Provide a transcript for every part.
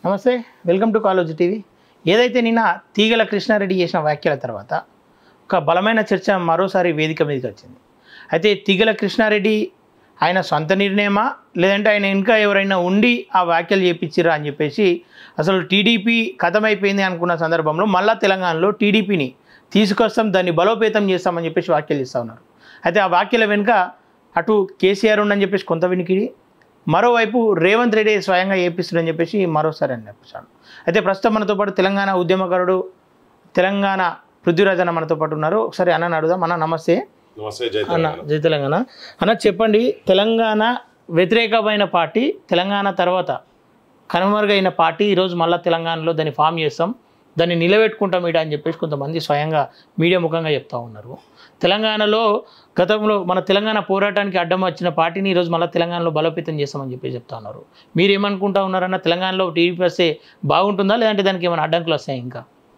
నమస్తే welcome to college TV ఏదైతే నిన్న తీగల కృష్ణారెడ్డి చేసిన వ్యాఖ్యల తర్వాత ఒక బలమైన చర్చ మరోసారి వేదిక మీదకి వచ్చింది అయితే తీగల కృష్ణారెడ్డి ఆయన సొంత నిర్ణయమా లేదంటే ఆయన ఇంకా ఎవరైనా ఉండి ఆ వ్యాఖ్యలు చేపించిరా అని చెప్పేసి అసలు టీడీపీ కథమైపోయింది అనుకున్న సందర్భంలో మళ్ళా తెలంగాణలో టీడీపీని తీసుకొస్తాం దాన్ని బలోపేతం చేస్తామని చెప్పేసి వ్యాఖ్యలు ఇస్తూ ఉన్నారు అయితే ఆ వ్యాఖ్యల వెనుక అటు కేసీఆర్ ఉండని చెప్పేసి కొంత వినికిడి మరోవైపు రేవంత్ రెడ్డి స్వయంగా ఏపిస్తాడని చెప్పేసి మరోసారి అని చెప్పాను అయితే ప్రస్తుతం మనతో పాటు తెలంగాణ ఉద్యమకారుడు తెలంగాణ పృథ్వీరాజ్ అన్న మనతో పాటు ఉన్నారు ఒకసారి అన్న అడుగుదాం అన్న నమస్తే నమస్తే జై అన్న తెలంగాణ. జై తెలంగాణ అన్న చెప్పండి తెలంగాణ వ్యతిరేకమైన పార్టీ తెలంగాణ తర్వాత కనుమరుగైన పార్టీ ఈరోజు మళ్ళీ తెలంగాణలో దాన్ని ఫామ్ చేస్తాం దాన్ని నిలబెట్టుకుంటాం ఇట అని చెప్పేసి కొంతమంది స్వయంగా మీడియా ముఖంగా చెప్తా ఉన్నారు తెలంగాణలో గతంలో మన తెలంగాణ పోరాటానికి అడ్డం వచ్చిన పార్టీని ఈరోజు మళ్ళీ తెలంగాణలో బలోపేతం చేస్తామని చెప్పి చెప్తా ఉన్నారు మీరు ఏమనుకుంటా ఉన్నారన్న తెలంగాణలో టీడీపీ వస్తే బాగుంటుందా లేదంటే దానికి ఏమైనా అడ్డంకులు వస్తాయి ఇంకా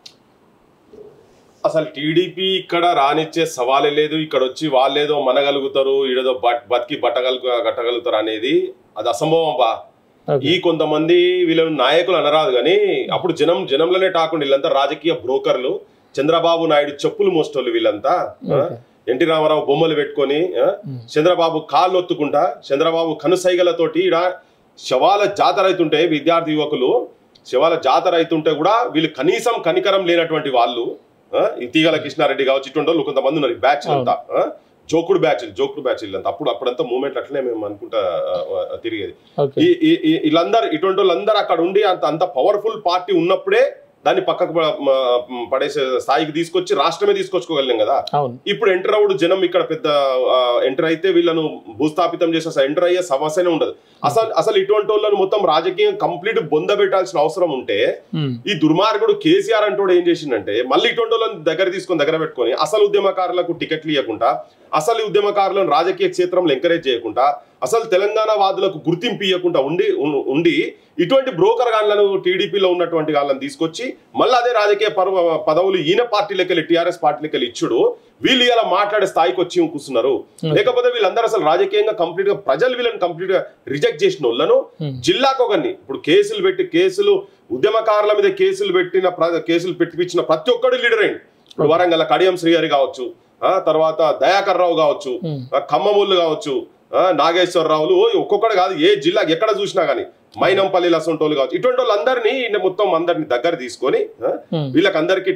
అసలు టీడీపీ ఇక్కడ రానిచ్చే సవాలే లేదు ఇక్కడ వచ్చి వాళ్ళేదో మనగలుగుతారు ఈడేదో బట్- బతికి బట్టగలుగు కట్టగలుగుతారు అనేది అది అసంభవం బా ఓకే ఈ కొంతమంది వీళ్ళని నాయకులు అనరాదు కానీ అప్పుడు జనం జనంలోనే టాకుండా వీళ్ళంతా రాజకీయ బ్రోకర్లు చంద్రబాబు నాయుడు చెప్పులు మోస్తోళ్ళు వీళ్ళంతా ఆ? ఓకే. ఎన్టీ రామారావు బొమ్మలు పెట్టుకొని ఆ? ఉమ్. చంద్రబాబు కాళ్ళు ఒత్తుకుంటా చంద్రబాబు కనుసైగలతోటి ఈడ శవాల జాతర అవుతుంటే విద్యార్థి యువకులు శవాల జాతర అవుతుంటే కూడా వీళ్ళు కనీసం కనికరం లేనటువంటి వాళ్ళు ఆ, ఈ తీగల కృష్ణారెడ్డి కావచ్చు ఇటువంటి వాళ్ళు కొంతమంది ఉన్నారు బ్యాచ్ అంతా ఆ? జోకుడు బ్యాచ్ జోకుడు బ్యాచ్ వీళ్ళంతా అప్పుడు అప్పుడంతా మూమెంట్ అట్లనే మేము అనుకుంటా ఆ, ఆ, తిరిగేది ఓకే ఈ ఈ- ఈ- వీళ్ళందరూ ఇటువంటి వాళ్ళందరూ అక్కడ ఉండి అంత అంత పవర్ఫుల్ పార్టీ ఉన్నప్పుడే దాన్ని పక్కకు ప- మ- పడేసే స్థాయికి తీసుకొచ్చి రాష్ట్రమే తీసుకొచ్చుకోగలిగాం కదా అవును ఇప్పుడు ఎంటర్ అవుడు జనం ఇక్కడ పెద్ద ఎంటర్ అయితే వీళ్ళను భూస్థాపితం చేసే అసలు ఎంటర్ అయ్యే సమస్యనే ఉండదు అసలు అసలు ఇటువంటి వాళ్ళని మొత్తం రాజకీయం కంప్లీట్ బొంద పెట్టాల్సిన అవసరం ఉంటే ఉమ్. ఈ దుర్మార్గుడు కేసీఆర్ అంటోడు ఏం చేసిండంటే మళ్ళీ ఇటువంటి వాళ్ళని దగ్గర తీసుకొని దగ్గర పెట్టుకొని అసలు ఉద్యమకారులకు టికెట్లు ఇవ్వకుండా అసలు ఈ ఉద్యమకారులను రాజకీయ క్షేత్రంలో ఎంకరేజ్ చేయకుండా అసలు తెలంగాణ వాదులకు గుర్తింపు ఇవ్వకుండా ఉండి ఉన్- ఉండి ఇటువంటి బ్రోకర్ గాన్లను టీడీపీలో ఉన్నటువంటి వాళ్ళని తీసుకొచ్చి మళ్ళీ అదే రాజకీయ పర్వ పదవులు ఈయన పార్టీలకి వెళ్ళి టీఆర్ఎస్ పార్టీలకి వెళ్ళి ఇచ్చుడు వీళ్ళు ఇలా మాట్లాడే స్థాయికి వచ్చి కూర్చున్నారు లేకపోతే వీళ్ళందరూ అసలు రాజకీయంగా కంప్లీట్ గా ప్రజలు వీళ్ళని కంప్లీట్ గా రిజెక్ట్ చేసిన వాళ్ళను Hmm. జిల్లాకు ఒకరిని ఇప్పుడు కేసులు పెట్టి కేసులు ఉద్యమకారుల మీద కేసులు పెట్టిన ప్ర- కేసులు పెట్టిపించిన ప్రతి ఒక్కడు లీడర్ అయింది ఇప్పుడు వరంగల్ కడియం శ్రీహరి కావచ్చు ఆ తర్వాత దయాకర్ రావు కావచ్చు Hmm. ఆ ఖమ్మముళ్ళు కావచ్చు ఆ నాగేశ్వరరావులు ఓ ఒక్కొక్కడు కాదు ఏ జిల్లా ఎక్కడ చూసినా గానీ మైనంపల్లి లసంటోళ్ళు కావచ్చు ఇటువంటి వాళ్ళందరినీ ఈయన మొత్తం అందరిని దగ్గర తీసుకొని ఆ, Hmm. వీళ్ళకి అందరికి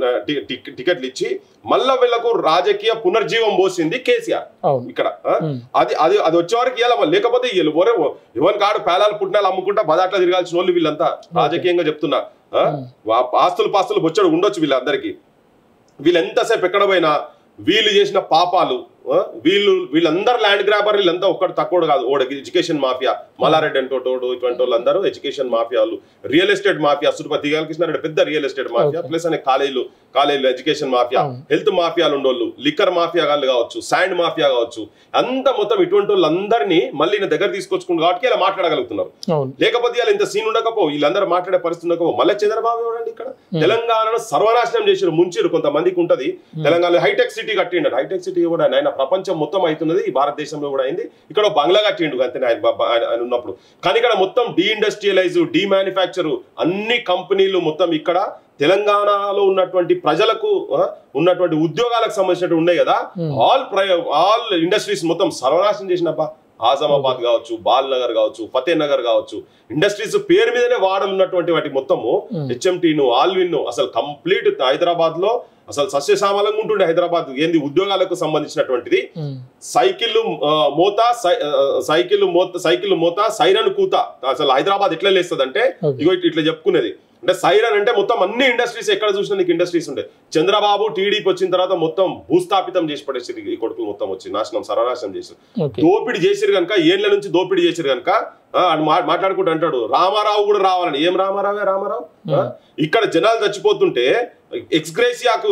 టికెట్లు ఇచ్చి మళ్ళా వీళ్ళకు రాజకీయ పునర్జీవం పోసింది కేసీఆర్ అవును ఇక్కడ ఆ? Hmm. అది అది అది వచ్చే వరకు ఇవ్వాలి లేకపోతే వీళ్ళు ఒరే ఎవరి కాడు పేలాలు పుట్టినాలు అమ్ముకుంటా బదాట్లా తిరగాల్సిన వాళ్ళు వీళ్ళంతా రాజకీయంగా చెప్తున్నా ఆ? వా- ఆస్తులు పాస్తులు బొచ్చడు ఉండొచ్చు వీళ్ళందరికీ వీళ్ళు ఎంతసేపు ఎక్కడ పోయినా వీళ్ళు చేసిన పాపాలు ఆ? వీళ్ళు వీళ్ళందరూ ల్యాండ్ గ్రాబర్ వీళ్ళంతా ఒక్కడు తక్కువ కాదు ఓడ ఎడ్యుకేషన్ మాఫియా మల్లారెడ్డి అంటోటోడు ఇటువంటి వాళ్ళందరూ ఎడ్యుకేషన్ మాఫియాలు రియల్ ఎస్టేట్ మాఫియా సురపతి కృష్ణారెడ్డి పెద్ద real estate mafia Okay. Plus అనే కాలేజీలు కాలేజీలు ఎడ్యుకేషన్ మాఫియా అవును. హెల్త్ మాఫియాలు ఉండోళ్ళు లిక్కర్ మాఫియా వాళ్ళు కావచ్చు శాండ్ మాఫియా కావచ్చు అంతా మొత్తం ఇటువంటి వాళ్ళందరినీ మళ్ళీ ఈయన దగ్గర తీసుకొచ్చుకుంటు కాబట్టి ఇలా మాట్లాడగలుగుతున్నారు అవును లేకపోతే ఇలా ఇంత సీన్ ఉండకపో వీళ్ళందరూ మాట్లాడే పరిస్థితి ఉండకపో మళ్ళీ చంద్రబాబు ఎవరండి ఇక్కడ తెలంగాణను సర్వనాశనం చేసిరు ముంచిరు కొంతమందికి ఉంటది తెలంగాణలో హైటెక్ సిటీ కట్టిండు హైటెక్ సిటీ కూడా ఆయన ప్రపంచం మొత్తం అవుతున్నది ఈ భారతదేశంలో కూడా అయింది ఇక్కడ ఒక బంగ్లా కట్టిండు అంతే ఆయన బ- బ- ఆయన- ఆయన ఉన్నప్పుడు కానీ ఇక్కడ మొత్తం డీఇండస్ట్రియలైజ్ మ్యానుఫ్యాక్చర్ అన్ని కంపెనీలు మొత్తం ఇక్కడ తెలంగాణలో ఉన్నటువంటి ప్రజలకు ఆ, ఉన్నటువంటి ఉద్యోగాలకు సంబంధించినట్టు ఉన్నాయి కదా ఆల్ ఆల్ ఇండస్ట్రీస్ మొత్తం సర్వనాశనం చేసినబ్బా ఆజమాబాద్ కావచ్చు బాల్ నగర్ కావచ్చు ఫతే నగర్ కావచ్చు ఇండస్ట్రీస్ పేరు మీదనే వాడలు ఉన్నటువంటి వాటి మొత్తము హెచ్ఎంటీను ఆల్విన్ అసలు కంప్లీట్ హైదరాబాద్ లో అసలు సస్యశ్యామలంగా ఉంటుండే హైదరాబాద్ ఏంది ఉద్యోగాలకు సంబంధించినటువంటిది ఉమ్. సైకిల్ ఆ, మోత సై- ఆ, సైకిల్ మోత సైకిల్ మోత సైరన్ కూత అసలు హైదరాబాద్ ఎట్లా లేస్తుంది అంటే Okay. ఇగో ఇట్లా చెప్పుకునేది అంటే సైరన్ అంటే మొత్తం అన్ని ఇండస్ట్రీస్ ఎక్కడ చూసినా నీకు ఇండస్ట్రీస్ ఉండే చంద్రబాబు టీడీపీ వచ్చిన తర్వాత మొత్తం భూస్థాపితం చేసి పడేసి ఈ కొడుకులు మొత్తం వచ్చి నాశనం సర్వనాశనం చేసి ఓకే దోపిడి చేసిరు కనుక ఏళ్ళ నుంచి దోపిడి చేసిరు కనుక ఆ, ఆడు మా- మాట్లాడుకుంటూ అంటాడు రామారావు కూడా రావాలని ఏం రామారావే రామారావు ఆ? ఇక్కడ జనాలు చచ్చిపోతుంటే ఎక్స్గ్రేసియాకు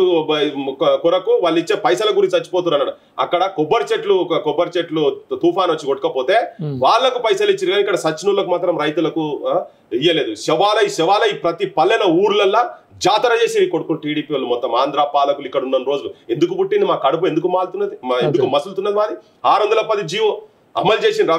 బ- కొరకు వాళ్ళు ఇచ్చే పైసల గురించి చచ్చిపోతున్నారు అన్నాడు అక్కడ కొబ్బరి చెట్లు ఒక కొబ్బరి చెట్లు తుఫాన్ వచ్చి కొట్టుకపోతే వాళ్ళకు పైసలు ఇచ్చారు కానీ ఇక్కడ సచ్చినోళ్ళకు మాత్రం రైతులకు ఆ, ఇయ్యలేదు శవాలై శవాలై ప్రతి పల్లెన ఊర్లల్లా జాతర చేసి కొడుకుని టీడీపీ వాళ్ళు మొత్తం ఆంధ్ర పాలకులు ఇక్కడ ఉన్న రోజులు ఎందుకు పుట్టింది మా కడుపు ఎందుకు మాలుతున్నది మా ఎందుకు మసులుతున్నది మాది ఆరు వందల పది జీవో అమలు చేసిన రవిలు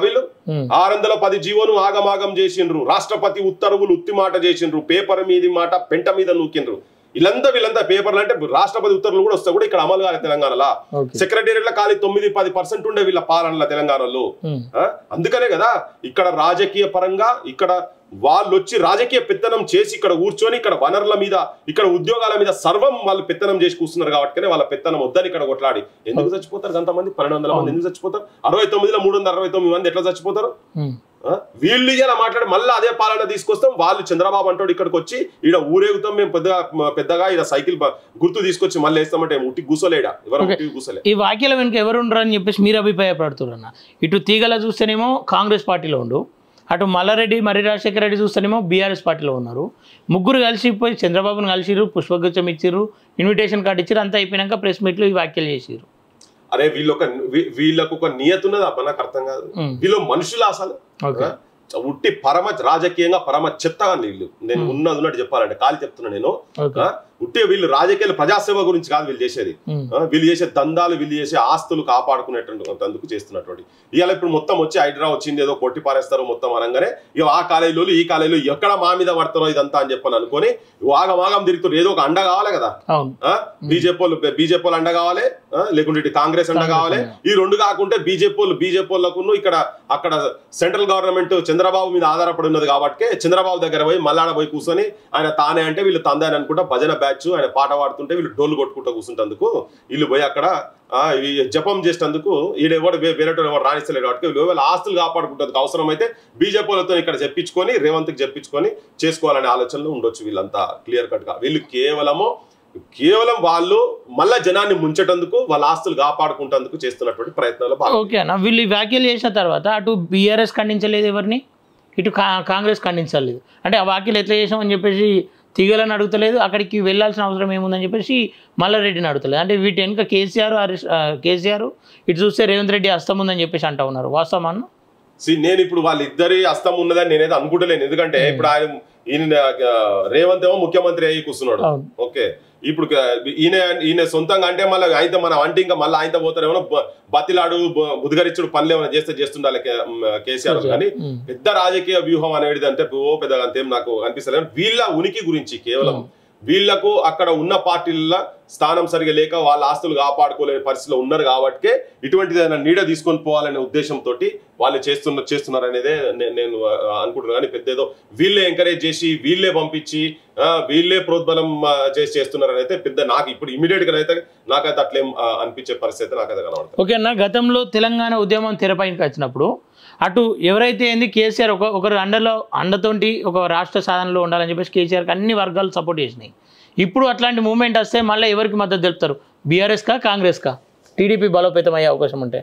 ఉమ్, ఆరు వందల పది జీవోను ఆగమాగం చేసిండ్రు రాష్ట్రపతి ఉత్తర్వులు ఉత్తి మాట చేసిండ్రు పేపర్ మీది మాట పెంట మీద నూకిండ్రు వీళ్ళంతా వీళ్ళంతా పేపర్లు అంటే రాష్ట్రపతి ఉత్తర్వులు కూడా వస్తాయి కూడా ఇక్కడ అమలు కాలే తెలంగాణలో ఓకే సెక్రటేరియట్ల ఖాళీ తొమ్మిది పది పర్సెంట్ ఉండే వీళ్ళ పాలనలో తెలంగాణలో ఉమ్, ఆ? అందుకనే కదా ఇక్కడ రాజకీయ పరంగా ఇక్కడ వాళ్ళు వచ్చి రాజకీయ పెత్తనం చేసి ఇక్కడ కూర్చొని ఇక్కడ వనరుల మీద ఇక్కడ ఉద్యోగాల మీద సర్వం వాళ్ళు పెత్తనం చేసి కూర్చున్నారు కాబట్టి వాళ్ళ పెత్తనం వద్దని ఇక్కడ కొట్లాడి ఎందుకు చచ్చిపోతారు అంతమంది పన్నెండు వందల మంది ఎందుకు చచ్చిపోతారు అరవై తొమ్మిదిలో మూడు వందల అరవై తొమ్మిది మంది ఎట్లా చచ్చిపోతారు ఉమ్, ఆ? వీళ్ళు ఇలా మాట్లాడి మళ్ళీ అదే పాలన తీసుకొస్తాం వాళ్ళు చంద్రబాబు అంటాడు ఇక్కడికి వచ్చి ఈడ ఊరేగుతాం మేము పెద్దగా పెద్దగా ఈడ సైకిల్ బ- గుర్తు తీసుకొచ్చి మళ్ళీ వేస్తామంటే ఉట్టి కూసలేడా ఎవరు Okay. ఉట్టి కూసలే ఈ వాక్యాల వెనుక ఎవరు ఉండరు అని చెప్పేసి మీరు అభిప్రాయపడుతున్నారు అన్న ఇటు తీగల చూస్తేనేమో కాంగ్రెస్ పార్టీలో ఉండు అటు మల్లారెడ్డి మరి రాజశేఖర రెడ్డి చూస్తేనేమో బీఆర్ఎస్ పార్టీలో ఉన్నారు ముగ్గురు కలిసి పోయి చంద్రబాబును కలిసిరు పుష్పగుచ్చం ఇచ్చిర్రు ఇన్విటేషన్ కార్డు ఇచ్చిర్రు అంతా అయిపోయినాక ప్రెస్ మీట్లో ఈ వ్యాఖ్యలు చేసిర్రు అరే వీళ్ళొక వీ- వీళ్ళకు ఒక నియత ఉన్నది అబ్బా నాకు అర్థం కాదు ఉమ్, వీళ్ళు మనుషులు అసలు ఓకే ఆ? ఉట్టి పరమ రాజకీయంగా పరమ చెత్తగా వీళ్ళు నేను ఉన్నది ఉన్నట్టు చెప్పాలంటే కాలి చెప్తున్నా నేను ఓకే ఆ? ఉట్టి వీళ్ళు రాజకీయాలు ప్రజాసేవ గురించి కాదు వీళ్ళు చేసేది ఉమ్, ఆ? వీళ్ళు చేసే దందాలు వీళ్ళు చేసే ఆస్తులు కాపాడుకునేటువంటి అందుకు చేస్తున్నటువంటి ఇవాళ ఇప్పుడు మొత్తం వచ్చి హైడ్రా వచ్చింది ఏదో కొట్టి పారేస్తారు మొత్తం అనగానే ఇక ఆ కాలేజీలో ఈ కాలేజీలో ఎక్కడ మా మీద పడతారో ఇదంతా అని చెప్పని అనుకొని ఆగమాగం తిరుగుతారు ఏదో ఒక అండ కావాలి కదా అవును బీజేపీ వాళ్ళు బీజేపీ వాళ్ళు అండ కావాలి ఆ, లేకుంటే ఇటు కాంగ్రెస్ అండ కాంగ్రెస్ కావాలి అండ. ఈ రెండు కాకుంటే బీజేపీ వాళ్ళు బీజేపీ వాళ్ళకు ఇక్కడ అక్కడ సెంట్రల్ గవర్నమెంట్ చంద్రబాబు మీద ఆధారపడి ఉన్నది కాబట్టి చంద్రబాబు దగ్గర పోయి మల్లాడ పోయి కూర్చొని ఆయన తానే అంటే వీళ్ళు తందాని అనుకుంటా భజన బ్యాచ్ ఆయన పాట పాడుతుంటే వీళ్ళు డోలు కొట్టుకుంటూ కూర్చుంటందుకు వీళ్ళు పోయి అక్కడ ఆ, ఇవి జపం చేసేందుకు ఈడెవడు వేరేటోడు ఎవరు రాణిస్తలేడు కాబట్టి వీళ్ళు వాళ్ళ ఆస్తులు కాపాడుకుంటందుకు అవసరమైతే బీజేపీ వాళ్ళతో ఇక్కడ చెప్పించుకొని రేవంత్కి చెప్పించుకొని చేసుకోవాలనే ఆలోచనలు ఉండొచ్చు వీళ్ళంతా క్లియర్ కట్ గా వీళ్ళు కేవలము కేవలం వాళ్ళు మళ్ళా జనాన్ని ముంచటందుకు వాళ్ళ ఆస్తులు కాపాడుకుంటందుకు చేస్తున్నటువంటి ప్రయత్నాలు భాగం ఓకే అన్న వీళ్ళు ఈ వ్యాఖ్యలు చేసిన తర్వాత అటు బీఆర్ఎస్ ఖండించలేదు ఎవరిని ఇటు కా కాంగ్రెస్ ఖండించలేదు అంటే ఆ వ్యాఖ్యలు ఎట్లా చేసామని చెప్పేసి తీగలని అడుగుతలేదు అక్కడికి వెళ్ళాల్సిన అవసరం ఏముందని చెప్పేసి మల్లారెడ్డిని అడుగుతలేదు అంటే వీటి వెనుక కేసీఆర్ హరీష్ ఆ, కేసీఆర్ ఇటు చూస్తే రేవంత్ రెడ్డి హస్తం ఉందని చెప్పేసి అంటా ఉన్నారు వాస్తవం అన్న See, నేను ఇప్పుడు వాళ్ళిద్దరి అస్తం ఉన్నదని నేనైతే అనుకుంటలేను ఎందుకంటే ఇప్పుడు ఆయన ఈయన ఆ, రేవంత్ ఏమో ముఖ్యమంత్రి అయ్యి కూర్చున్నాడు అవును ఓకే ఇప్పుడు క- ఈయన ఈయన సొంతంగా అంటే మళ్ళీ ఆయనతో మనం అంటే ఇంకా మళ్ళీ ఆయనతో పోతారేమో బ- బతిలాడు బ- బుధగరిచ్చుడు పనులు ఏమైనా చేస్తే చేస్తుండాలి కే- మ్, కేసీఆర్ కానీ ఉమ్, పెద్ద రాజకీయ వ్యూహం అనేది అంటే ఓ పెద్దగా అంతేం నాకు అనిపిస్తలేదు కానీ వీళ్ళ ఉనికి గురించి కేవలం వీళ్లకు అక్కడ ఉన్న పార్టీల స్థానం సరిగా లేక వాళ్ళ ఆస్తులు కాపాడుకోలేని పరిస్థితిలో ఉన్నారు కాబట్టి ఇటువంటిది ఏదైనా నీడ తీసుకొని పోవాలనే ఉద్దేశంతో వాళ్ళు చేస్తున్న చేస్తున్నారు అనేదే నే- నేను ఆ, అనుకుంటున్నాను కానీ పెద్ద ఏదో వీళ్ళే ఎంకరేజ్ చేసి వీళ్ళే పంపించి ఆ, వీళ్ళే ప్రోద్బలం ఆ, చేసి చేస్తున్నారని అయితే పెద్ద నాకు ఇప్పుడు ఇమీడియట్ గా అయితే నాకైతే అట్లేం ఆ, అనిపించే పరిస్థితి అయితే నాకైతే కనబడుతుంది ఓకే అన్న గతంలో తెలంగాణ ఉద్యమం తెరపైకి వచ్చినప్పుడు అటు ఎవరైతే ఏంది కేసీఆర్ ఒక ఒకరు అండలో అండతోటి ఒక రాష్ట్ర సాధనలో ఉండాలని చెప్పేసి కేసీఆర్కి అన్ని వర్గాలు సపోర్ట్ చేసినాయి ఇప్పుడు అట్లాంటి మూమెంట్ వస్తే మళ్ళీ ఎవరికి మద్దతు తెలుపుతారు బీఆర్ఎస్కా కాంగ్రెస్కా టీడీపీ బలోపేతం అయ్యే అవకాశం ఉంటే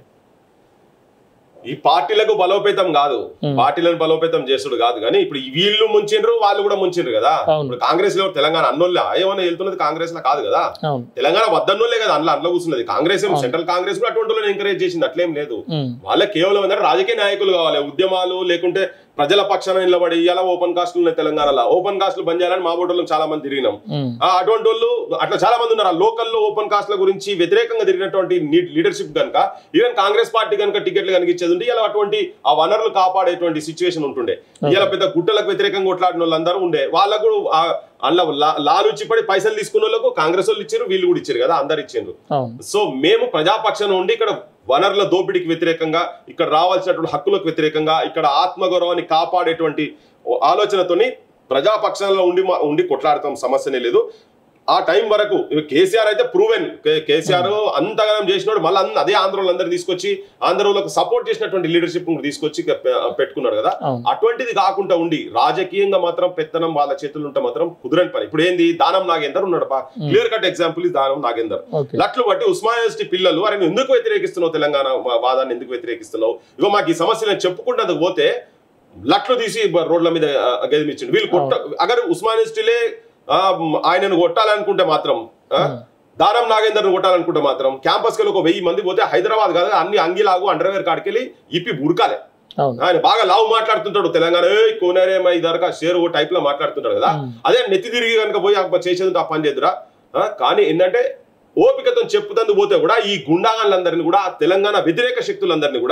ఈ పార్టీలకు బలోపేతం కాదు పార్టీలను బలోపేతం చేసుడు కాదు కానీ ఇప్పుడు వీళ్ళు ముంచిండ్రు వాళ్ళు కూడా ముంచిండ్రు కదా అవును. ఇప్పుడు కాంగ్రెస్ లో తెలంగాణ అన్నోళ్ళ ఏమైనా వెళ్తున్నది కాంగ్రెస్ లో కాదు కదా అవును తెలంగాణ వద్దన్నోళ్ళే కదా అందులో అందులో కూర్చున్నది కాంగ్రెస్ ఏమో సెంట్రల్ కాంగ్రెస్ కూడా అటువంటి వాళ్ళని ఎంకరేజ్ చేసింది అట్లేం లేదు ఉమ్, వాళ్ళకి కేవలం ఏంటంటే రాజకీయ నాయకులు కావాలి ఉద్యమాలు లేకుంటే ప్రజల పక్షాన నిలబడి ఇలా ఓపెన్ కాస్ట్లు ఉన్నాయి తెలంగాణలో ఓపెన్ కాస్ట్లు బంద్ చేయాలని మా బోటోళ్ళం చాలా మంది తిరిగినాం ఉమ్, ఆ, అటువంటి వాళ్ళు అట్లా చాలా మంది ఉన్నారు ఆ లోకల్లో ఓపెన్ కాస్ట్ల గురించి వ్యతిరేకంగా తిరిగినటువంటి లీడర్షిప్ కనుక ఈవెన్ కాంగ్రెస్ పార్టీ కనుక టికెట్లు కనిపించేది ఉంటే ఇలా అటువంటి ఆ వనరులు కాపాడేటువంటి సిచ్యువేషన్ ఉంటుండే ఇలా పెద్ద గుట్టలకు వ్యతిరేకంగా కొట్లాడిన వాళ్ళందరూ ఉండే వాళ్ళకు అందులో లాలుచి పడి పైసలు తీసుకున్న వాళ్ళకు కాంగ్రెస్ వాళ్ళు ఇచ్చారు వీళ్ళు కూడా ఇచ్చారు కదా అందరు ఇచ్చారు అవును సో మేము ప్రజాపక్షాన ఉండి ఇక్కడ వనరుల దోపిడీకి వ్యతిరేకంగా ఇక్కడ రావాల్సినటువంటి హక్కులకు వ్యతిరేకంగా ఇక్కడ ఆత్మగౌరవాన్ని కాపాడేటువంటి ఆలోచనతోని ప్రజాపక్షంలో ఉండి మా- ఉండి కొట్లాడతాం సమస్యనే లేదు ఆ టైం వరకు కేసీఆర్ అయితే ప్రూవెన్ కేసీఆర్ అంతగానం చేసినాడు మళ్ళీ అన్ని అదే ఆంధ్రోళ్ళు అందరు తీసుకొచ్చి ఆంధ్రోళ్ళకు సపోర్ట్ చేసినటువంటి లీడర్షిప్ తీసుకొచ్చి పె- పెట్టుకున్నాడు కదా అవును అటువంటిది కాకుండా ఉండి రాజకీయంగా మాత్రం పెత్తనం వాళ్ళ చేతులు ఉంటే మాత్రం కుదరని పని ఇప్పుడు ఏంది దానం నాగేందర్ ఉన్నాడు క్లియర్ కట్ ఎగ్జాంపుల్ ఇది దానం నాగేందర్ ఓకే లట్లు బట్టి ఉస్మానియా యూనివర్సిటీ పిల్లలు అరే నువ్వు ఎందుకు వ్యతిరేకిస్తున్నావు తెలంగాణ వా- వాదాన్ని ఎందుకు వ్యతిరేకిస్తున్నావు ఇగో మాకు ఈ సమస్య నేను చెప్పుకుంటూ పోతే లట్లు తీసి బ- రోడ్ల మీద ఆ, గదిమిచ్చిండు వీళ్ళు కొట్ట అగర్ ఉస్మానియా యూనివర్సిటీలే ఆ, మ్, ఆయనను కొట్టాలనుకుంటే మాత్రం ఆ, దానం నాగేందర్ను కొట్టాలనుకుంటే మాత్రం క్యాంపస్ కి ఒక వెయ్యి మంది పోతే హైదరాబాద్ కాదు అన్ని అంగిలాగు అండర్వేర్ కాడికెళ్ళి ఇప్పి ఉరకాలే అవును ఆయన బాగా లావు మాట్లాడుతుంటాడు తెలంగాణ ఏ కోనేరే మై దరక షేర్ ఓ టైప్ లో మాట్లాడుతుంటాడు కదా మ్మ్. అదే నెత్తి తిరిగి కనుక పోయి ఆ చేసేది ఉంటే ఆ పని చేద్దురా ఆ, కానీ ఏంటంటే ఓపికతో చెప్పుతందు పోతే కూడా ఈ గుండాగాళ్ళందరినీ కూడా ఆ తెలంగాణ వ్యతిరేక శక్తులందరినీ కూడా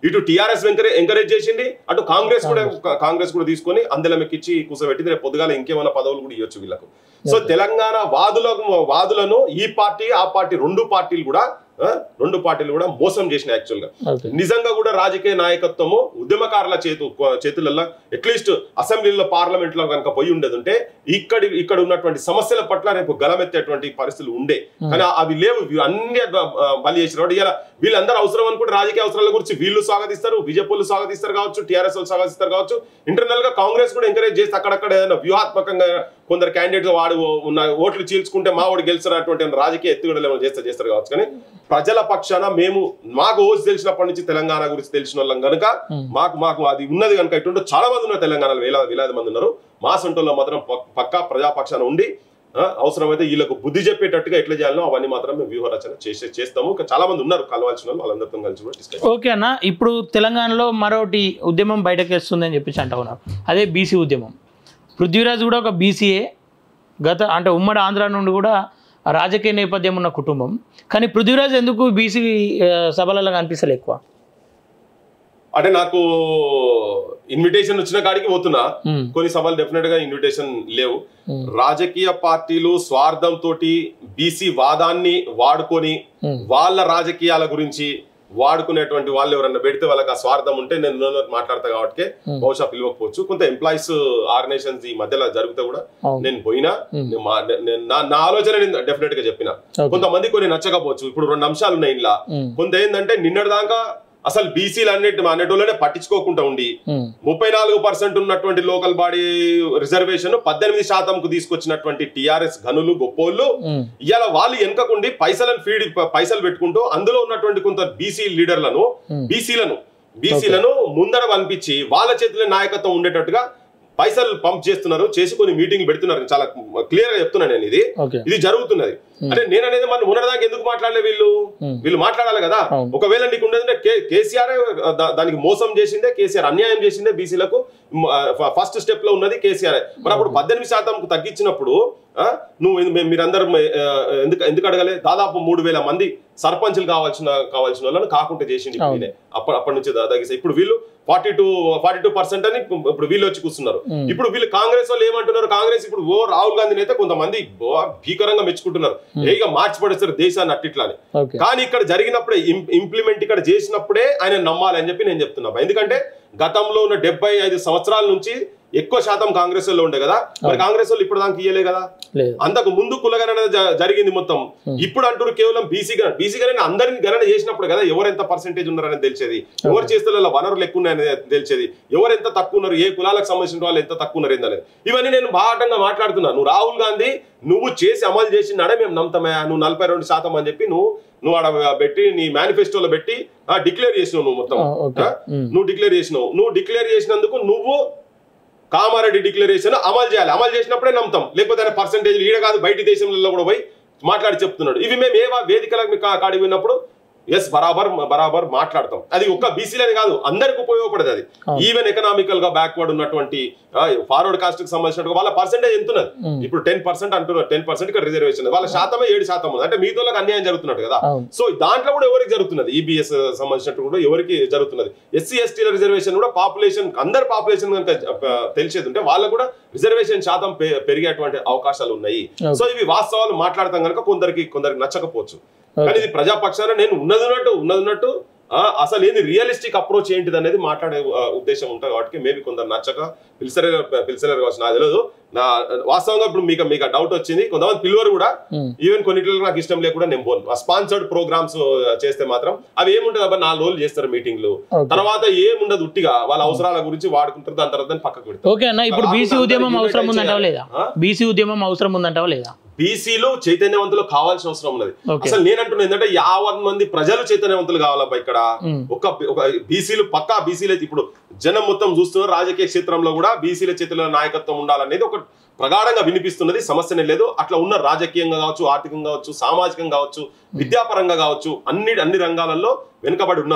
ఇటు టిఆర్ఎస్ ఎంకరేజ్ చేసింది అటు కాంగ్రెస్ కూడా కాంగ్రెస్ కూడా తీసుకొని అందెలం ఎక్కించి కూర్చోబెట్టింది రేపు పొద్దుగాల ఇంకేమైనా పదవులు కూడా ఇవ్వచ్చు వీళ్ళకు సో తెలంగాణ వాదులకు వాదులను ఈ పార్టీ ఆ పార్టీ రెండు పార్టీలు కూడా ఆ, రెండు పార్టీలు కూడా మోసం చేసిన యాక్చువల్ గా ఓకే నిజంగా కూడా రాజకీయ నాయకత్వము ఉద్యమకారుల చేతు చేతులలో అట్లీస్ట్ అసెంబ్లీలో పార్లమెంట్ లో కనుక పోయి ఉండేది ఉంటే ఇక్కడి ఇక్కడ ఉన్నటువంటి సమస్యల పట్ల రేపు గలమెత్తేటువంటి పరిస్థితులు ఉండే కానీ అవి లేవు ఇవి అన్ని ఆ, బలి చేసిన వాడు ఇలా వీళ్ళందరూ అవసరం అనుకుంటే రాజకీయ అవసరాల గురించి వీళ్ళు స్వాగతిస్తారు బీజేపీలు స్వాగతిస్తారు కావచ్చు టీఆర్ఎస్ వాళ్ళు స్వాగతిస్తారు కావచ్చు ఇంటర్నల్ గా కాంగ్రెస్ కూడా ఎంకరేజ్ చేసి అక్కడక్కడ ఏదైనా వ్యూహాత్మకంగా కొందరు క్యాండిడేట్ వాడు ఉన్న ఓట్లు చీల్చుకుంటే మా వాడు గెలిచినటువంటి రాజకీయ ఎత్తుగడలు ఏమైనా చేస్తే చేస్తారు కావచ్చు కానీ ప్రజల పక్షాన మేము మాకు ఓసి తెలిసినప్పటి నుంచి తెలంగాణ గురించి తెలిసిన వాళ్ళం కనుక మాకు మాకు అది ఉన్నది కనుక ఇటువంటి చాలా మంది ఉన్నారు తెలంగాణలో వేలాది వేలాది మంది ఉన్నారు మా సొంటంలో మాత్రం పక్- పక్కా ప్రజాపక్షాన ఉండి ఆ, అవసరమైతే వీళ్ళకు బుద్ధి చెప్పేటట్టుగా ఎట్లా చేయాలో అవన్నీ మాత్రం మేము వ్యూహ రచన చేసే చేస్తాము ఇంకా చాలా మంది ఉన్నారు కలవాల్సిన వాళ్ళు వాళ్ళందరితో కలిసి కూడా డిస్కస్ ఓకే అన్న ఇప్పుడు తెలంగాణలో మరోటి ఉద్యమం బయటకు వస్తుందని చెప్పేసి అంటా ఉన్నారు అదే బీసీ ఉద్యమం పృథ్వీరాజ్ కూడా ఒక బీసీఏ గత అంటే ఉమ్మడి ఆంధ్ర నుండి కూడా రాజకీయ నేపథ్యం ఉన్న కుటుంబం కానీ పృథ్వీరాజ్ ఎందుకు బీసీ సభలలో కనిపిస్తలే ఎక్కువ అంటే నాకు ఇన్విటేషన్ వచ్చిన కాడికి పోతున్నా ఉమ్, కొన్ని సభలు డెఫినెట్ గా ఇన్విటేషన్ లేవు ఉమ్, రాజకీయ పార్టీలు స్వార్థం తోటి బీసీ వాదాన్ని వాడుకొని ఉమ్, వాళ్ళ రాజకీయాల గురించి వాడుకునేటువంటి వాళ్ళు ఎవరన్నా పెడితే వాళ్ళకి ఆ స్వార్థం ఉంటే నేను ఉన్నదో మాట్లాడతా కాబట్టి Hmm. బహుశా పిలవకపోవచ్చు కొంత ఎంప్లాయీస్ ఆర్గనైజేషన్స్ ఈ మధ్యలో జరుగుతూ కూడా అవును. నేను పోయినా Hmm. నేను మా- నేను- నా నా ఆలోచన నేను డెఫినెట్ గా చెప్పిన ఓకే. కొంతమంది కొన్ని నచ్చకపోవచ్చు ఇప్పుడు రెండు అంశాలు ఉన్నాయి ఇంట్లో ఉమ్, కొంత ఏంటంటే నిన్నటి దాకా అసలు బీసీలు అన్నిటి అన్నిటిలోనే పట్టించుకోకుండా ఉండి ఉమ్, ముప్పై నాలుగు పర్సెంట్ ఉన్నటువంటి లోకల్ బాడీ రిజర్వేషన్ పద్దెనిమిది శాతంకు తీసుకొచ్చినటువంటి టిఆర్ఎస్ గనులు గొప్పోళ్ళు ఉమ్, ఇవాళ వాళ్ళు వెనకకుండి పైసలను ఫీడ్ పైసలు పెట్టుకుంటూ అందులో ఉన్నటువంటి కొంత బీసీ లీడర్లను Hmm. బీసీలను బీసీలను ముందర పంపించి వాళ్ళ చేతిలో నాయకత్వం ఉండేటట్టుగా పైసలు పంప్ చేస్తున్నారు చేసి కొన్ని మీటింగ్ పెడుతున్నారు చాలా క్లియర్ గా చెప్తున్నాను నేను ఇది ఓకే ఇది జరుగుతున్నది అంటే నేను అనేది మన ఉన్నదాకా ఎందుకు మాట్లాడలే వీళ్ళు Hmm. వీళ్ళు మాట్లాడాలి కదా అవును. ఒకవేళ నీకు ఉండేదంటే కే- కేసీఆర్ దా- దానికి మోసం చేసిందే కేసీఆర్ అన్యాయం చేసిందే బీసీలకు ఫస్ట్ స్టెప్ లో ఉన్నది కేసీఆర్ మరి అప్పుడు పద్దెనిమిది శాతం తగ్గించినప్పుడు ఆ, నువ్వు ఎందు- మీ- మీరందరూ మే- ఆ, ఎందుకు ఎందుకు అడగలే దాదాపు మూడు వేల మంది సర్పంచులు కావాల్సిన కావాల్సిన వాళ్ళని కాకుండా చేసింది ఇప్పుడు ఈయనే. అప్పటి అప్పటి నుంచి దా- తగ్గిస్తే ఇప్పుడు వీళ్ళు forty two forty two percent అని ఇప్పుడు వీళ్ళు వచ్చి కూర్చున్నారు Hmm. ఇప్పుడు వీళ్ళు కాంగ్రెస్ వాళ్ళు ఏమంటున్నారు కాంగ్రెస్ ఇప్పుడు ఓ రాహుల్ గాంధీని అయితే కొంతమంది ఓ భీకరంగా మెచ్చుకుంటున్నారు ఏగా మార్చి పడేస్తారు దేశాన్ని అట్టిట్లని ఓకే కానీ ఇక్కడ జరిగినప్పుడే ఇంప్లిమెంట్ ఇక్కడ చేసినప్పుడే ఆయన నమ్మాలి అని చెప్పి నేను చెప్తున్నా ఎందుకంటే గతంలో ఉన్న డెబ్బై ఐదు సంవత్సరాల నుంచి ఎక్కువ శాతం కాంగ్రెస్ వాళ్ళు ఉండే కదా మరి కాంగ్రెస్ వాళ్ళు ఇప్పుడు దాకా ఇయ్యలే కదా లేదు అంతకు ముందు కులగణన జ- జరిగింది మొత్తం ఇప్పుడు అంటారు కేవలం బీసీ గణన బీసీ గణన అందరిని గణన చేసినప్పుడు కదా ఎవరు ఎంత పర్సెంటేజ్ ఉన్నారని తెలిసేది ఎవరు చేస్తే వాళ్ళ వనరులు ఎక్కువ ఉన్నాయని తెలిసేది ఎవరు ఎంత తక్కువ ఉన్నారు ఏ కులాలకు సంబంధించిన వాళ్ళు ఎంత తక్కువ ఉన్నారు ఏందనేది ఇవన్నీ నేను బాటంగా మాట్లాడుతున్నా నువ్వు రాహుల్ గాంధీ నువ్వు చేసి అమలు చేసినాడే మేము నమ్ముతామే నువ్వు నలభై రెండు శాతం అని చెప్పి నువ్వు నువ్వు ఆడ పెట్టి నీ మేనిఫెస్టోలో పెట్టి డిక్లేర్ చేసినావు నువ్వు మొత్తం ఆ, ఓకే ఆ? ఉమ్, నువ్వు డిక్లేర్ చేసినావు నువ్వు డిక్లేర్ చేసినందుకు నువ్వు కామారెడ్డి డిక్లరేషన్ అమలు చేయాలి అమలు చేసినప్పుడే నమ్ముతాం లేకపోతే ఆయన పర్సంటేజ్ ఈడ కాదు బయటి దేశంలో కూడా పోయి మాట్లాడి చెప్తున్నాడు ఇవి మేము ఏ వేదికలకు మీకు కా- కాడికి పోయినప్పుడు ఎస్ బరాబర్ బరాబర్ మాట్లాడతాం అది ఒక్క బీసీలని కాదు అందరికి ఉపయోగపడదు అది అవును. ఈవెన్ ఎకనామికల్ గా బ్యాక్వర్డ్ ఉన్నటువంటి ఫార్వర్డ్ కాస్ట్ కి సంబంధించినట్టు వాళ్ళ పర్సెంటేజ్ ఎంత ఉన్నది ఉమ్, ఇప్పుడు టెన్ పర్సెంట్ అంటున్నారు టెన్ పర్సెంట్ ఇక్కడ రిజర్వేషన్ వాళ్ళ శాతమే ఏడు శాతం ఉంది అంటే మిగతా వాళ్ళకి అన్యాయం జరుగుతున్నట్టు కదా అవును సో దాంట్లో కూడా ఎవరికి జరుగుతున్నది ఈబీఎస్ సంబంధించినట్టు కూడా ఎవరికి జరుగుతున్నది ఎస్సీ ఎస్టీల రిజర్వేషన్ కూడా పాపులేషన్ అందరి పాపులేషన్ కనుక ఆ, తెలిసేది ఉంటే వాళ్ళకు కూడా రిజర్వేషన్ శాతం పె- పెరిగేటువంటి అవకాశాలు ఉన్నాయి Okay. సో ఇవి వాస్తవాలు మాట్లాడతాం కనుక కొందరికి కొందరికి నచ్చకపోవచ్చు కానీ ఇది ప్రజాపక్షాన నేను ఉన్నది ఉన్నట్టు ఉన్నది ఉన్నట్టు ఆ, అసలు ఏంది రియలిస్టిక్ అప్రోచ్ ఏంటిది అనేది మాట్లాడే ఆ, ఉద్దేశం ఉంటుంది కాబట్టి మేబీ కొందరు నచ్చక పిలిచలేరు పిలిచలేరు కావచ్చు నాకు తెలియదు నా వాస్తవంగా ఇప్పుడు మీకు మీకు డౌట్ వచ్చింది కొంతమంది పిలువరు కూడా ఉమ్, ఈవెన్ కొన్నిట్లో నాకు ఇష్టం లేకుండా నేను పోను ఆ స్పాన్సర్డ్ ప్రోగ్రామ్స్ చేస్తే మాత్రం అవి ఏముంటది అబ్బా నాలుగు రోజులు చేస్తారు మీటింగ్లు ఓకే తర్వాత ఏముండదు ఉట్టిగా వాళ్ళ అవసరాల గురించి వాడుకుంటారు దాని తర్వాత దాన్ని పక్కకు పెడతారు ఓకే అన్న ఇప్పుడు బీసీ ఉద్యమం అవసరం ఉందంటావా లేదా ఆ? బీసీ ఉద్యమం అవసరం ఉందంటావా లేదా బీసీలు చైతన్యవంతులు కావాల్సిన అవసరం ఉన్నది ఓకే అసలు నేను అంటున్నా ఏంటంటే యావత్ మంది ప్రజలు చైతన్యవంతులు కావాలబ్బా ఇక్కడ ఉమ్, ఒక ఒక బీసీలు పక్కా బీసీలు ఇప్పుడు జనం మొత్తం చూస్తున్నారు రాజకీయ క్షేత్రంలో కూడా బీసీల చేతిలో నాయకత్వం ఉండాలనేది ఒక ప్రగాఢంగా వినిపిస్తున్నది సమస్యనే లేదు అట్లా ఉన్న రాజకీయంగా కావచ్చు ఆర్థికంగా కావచ్చు సామాజికంగా కావచ్చు విద్యాపరంగా కావచ్చు అన్ని అన్ని రంగాలలో వెనుకబడి ఉన్నారు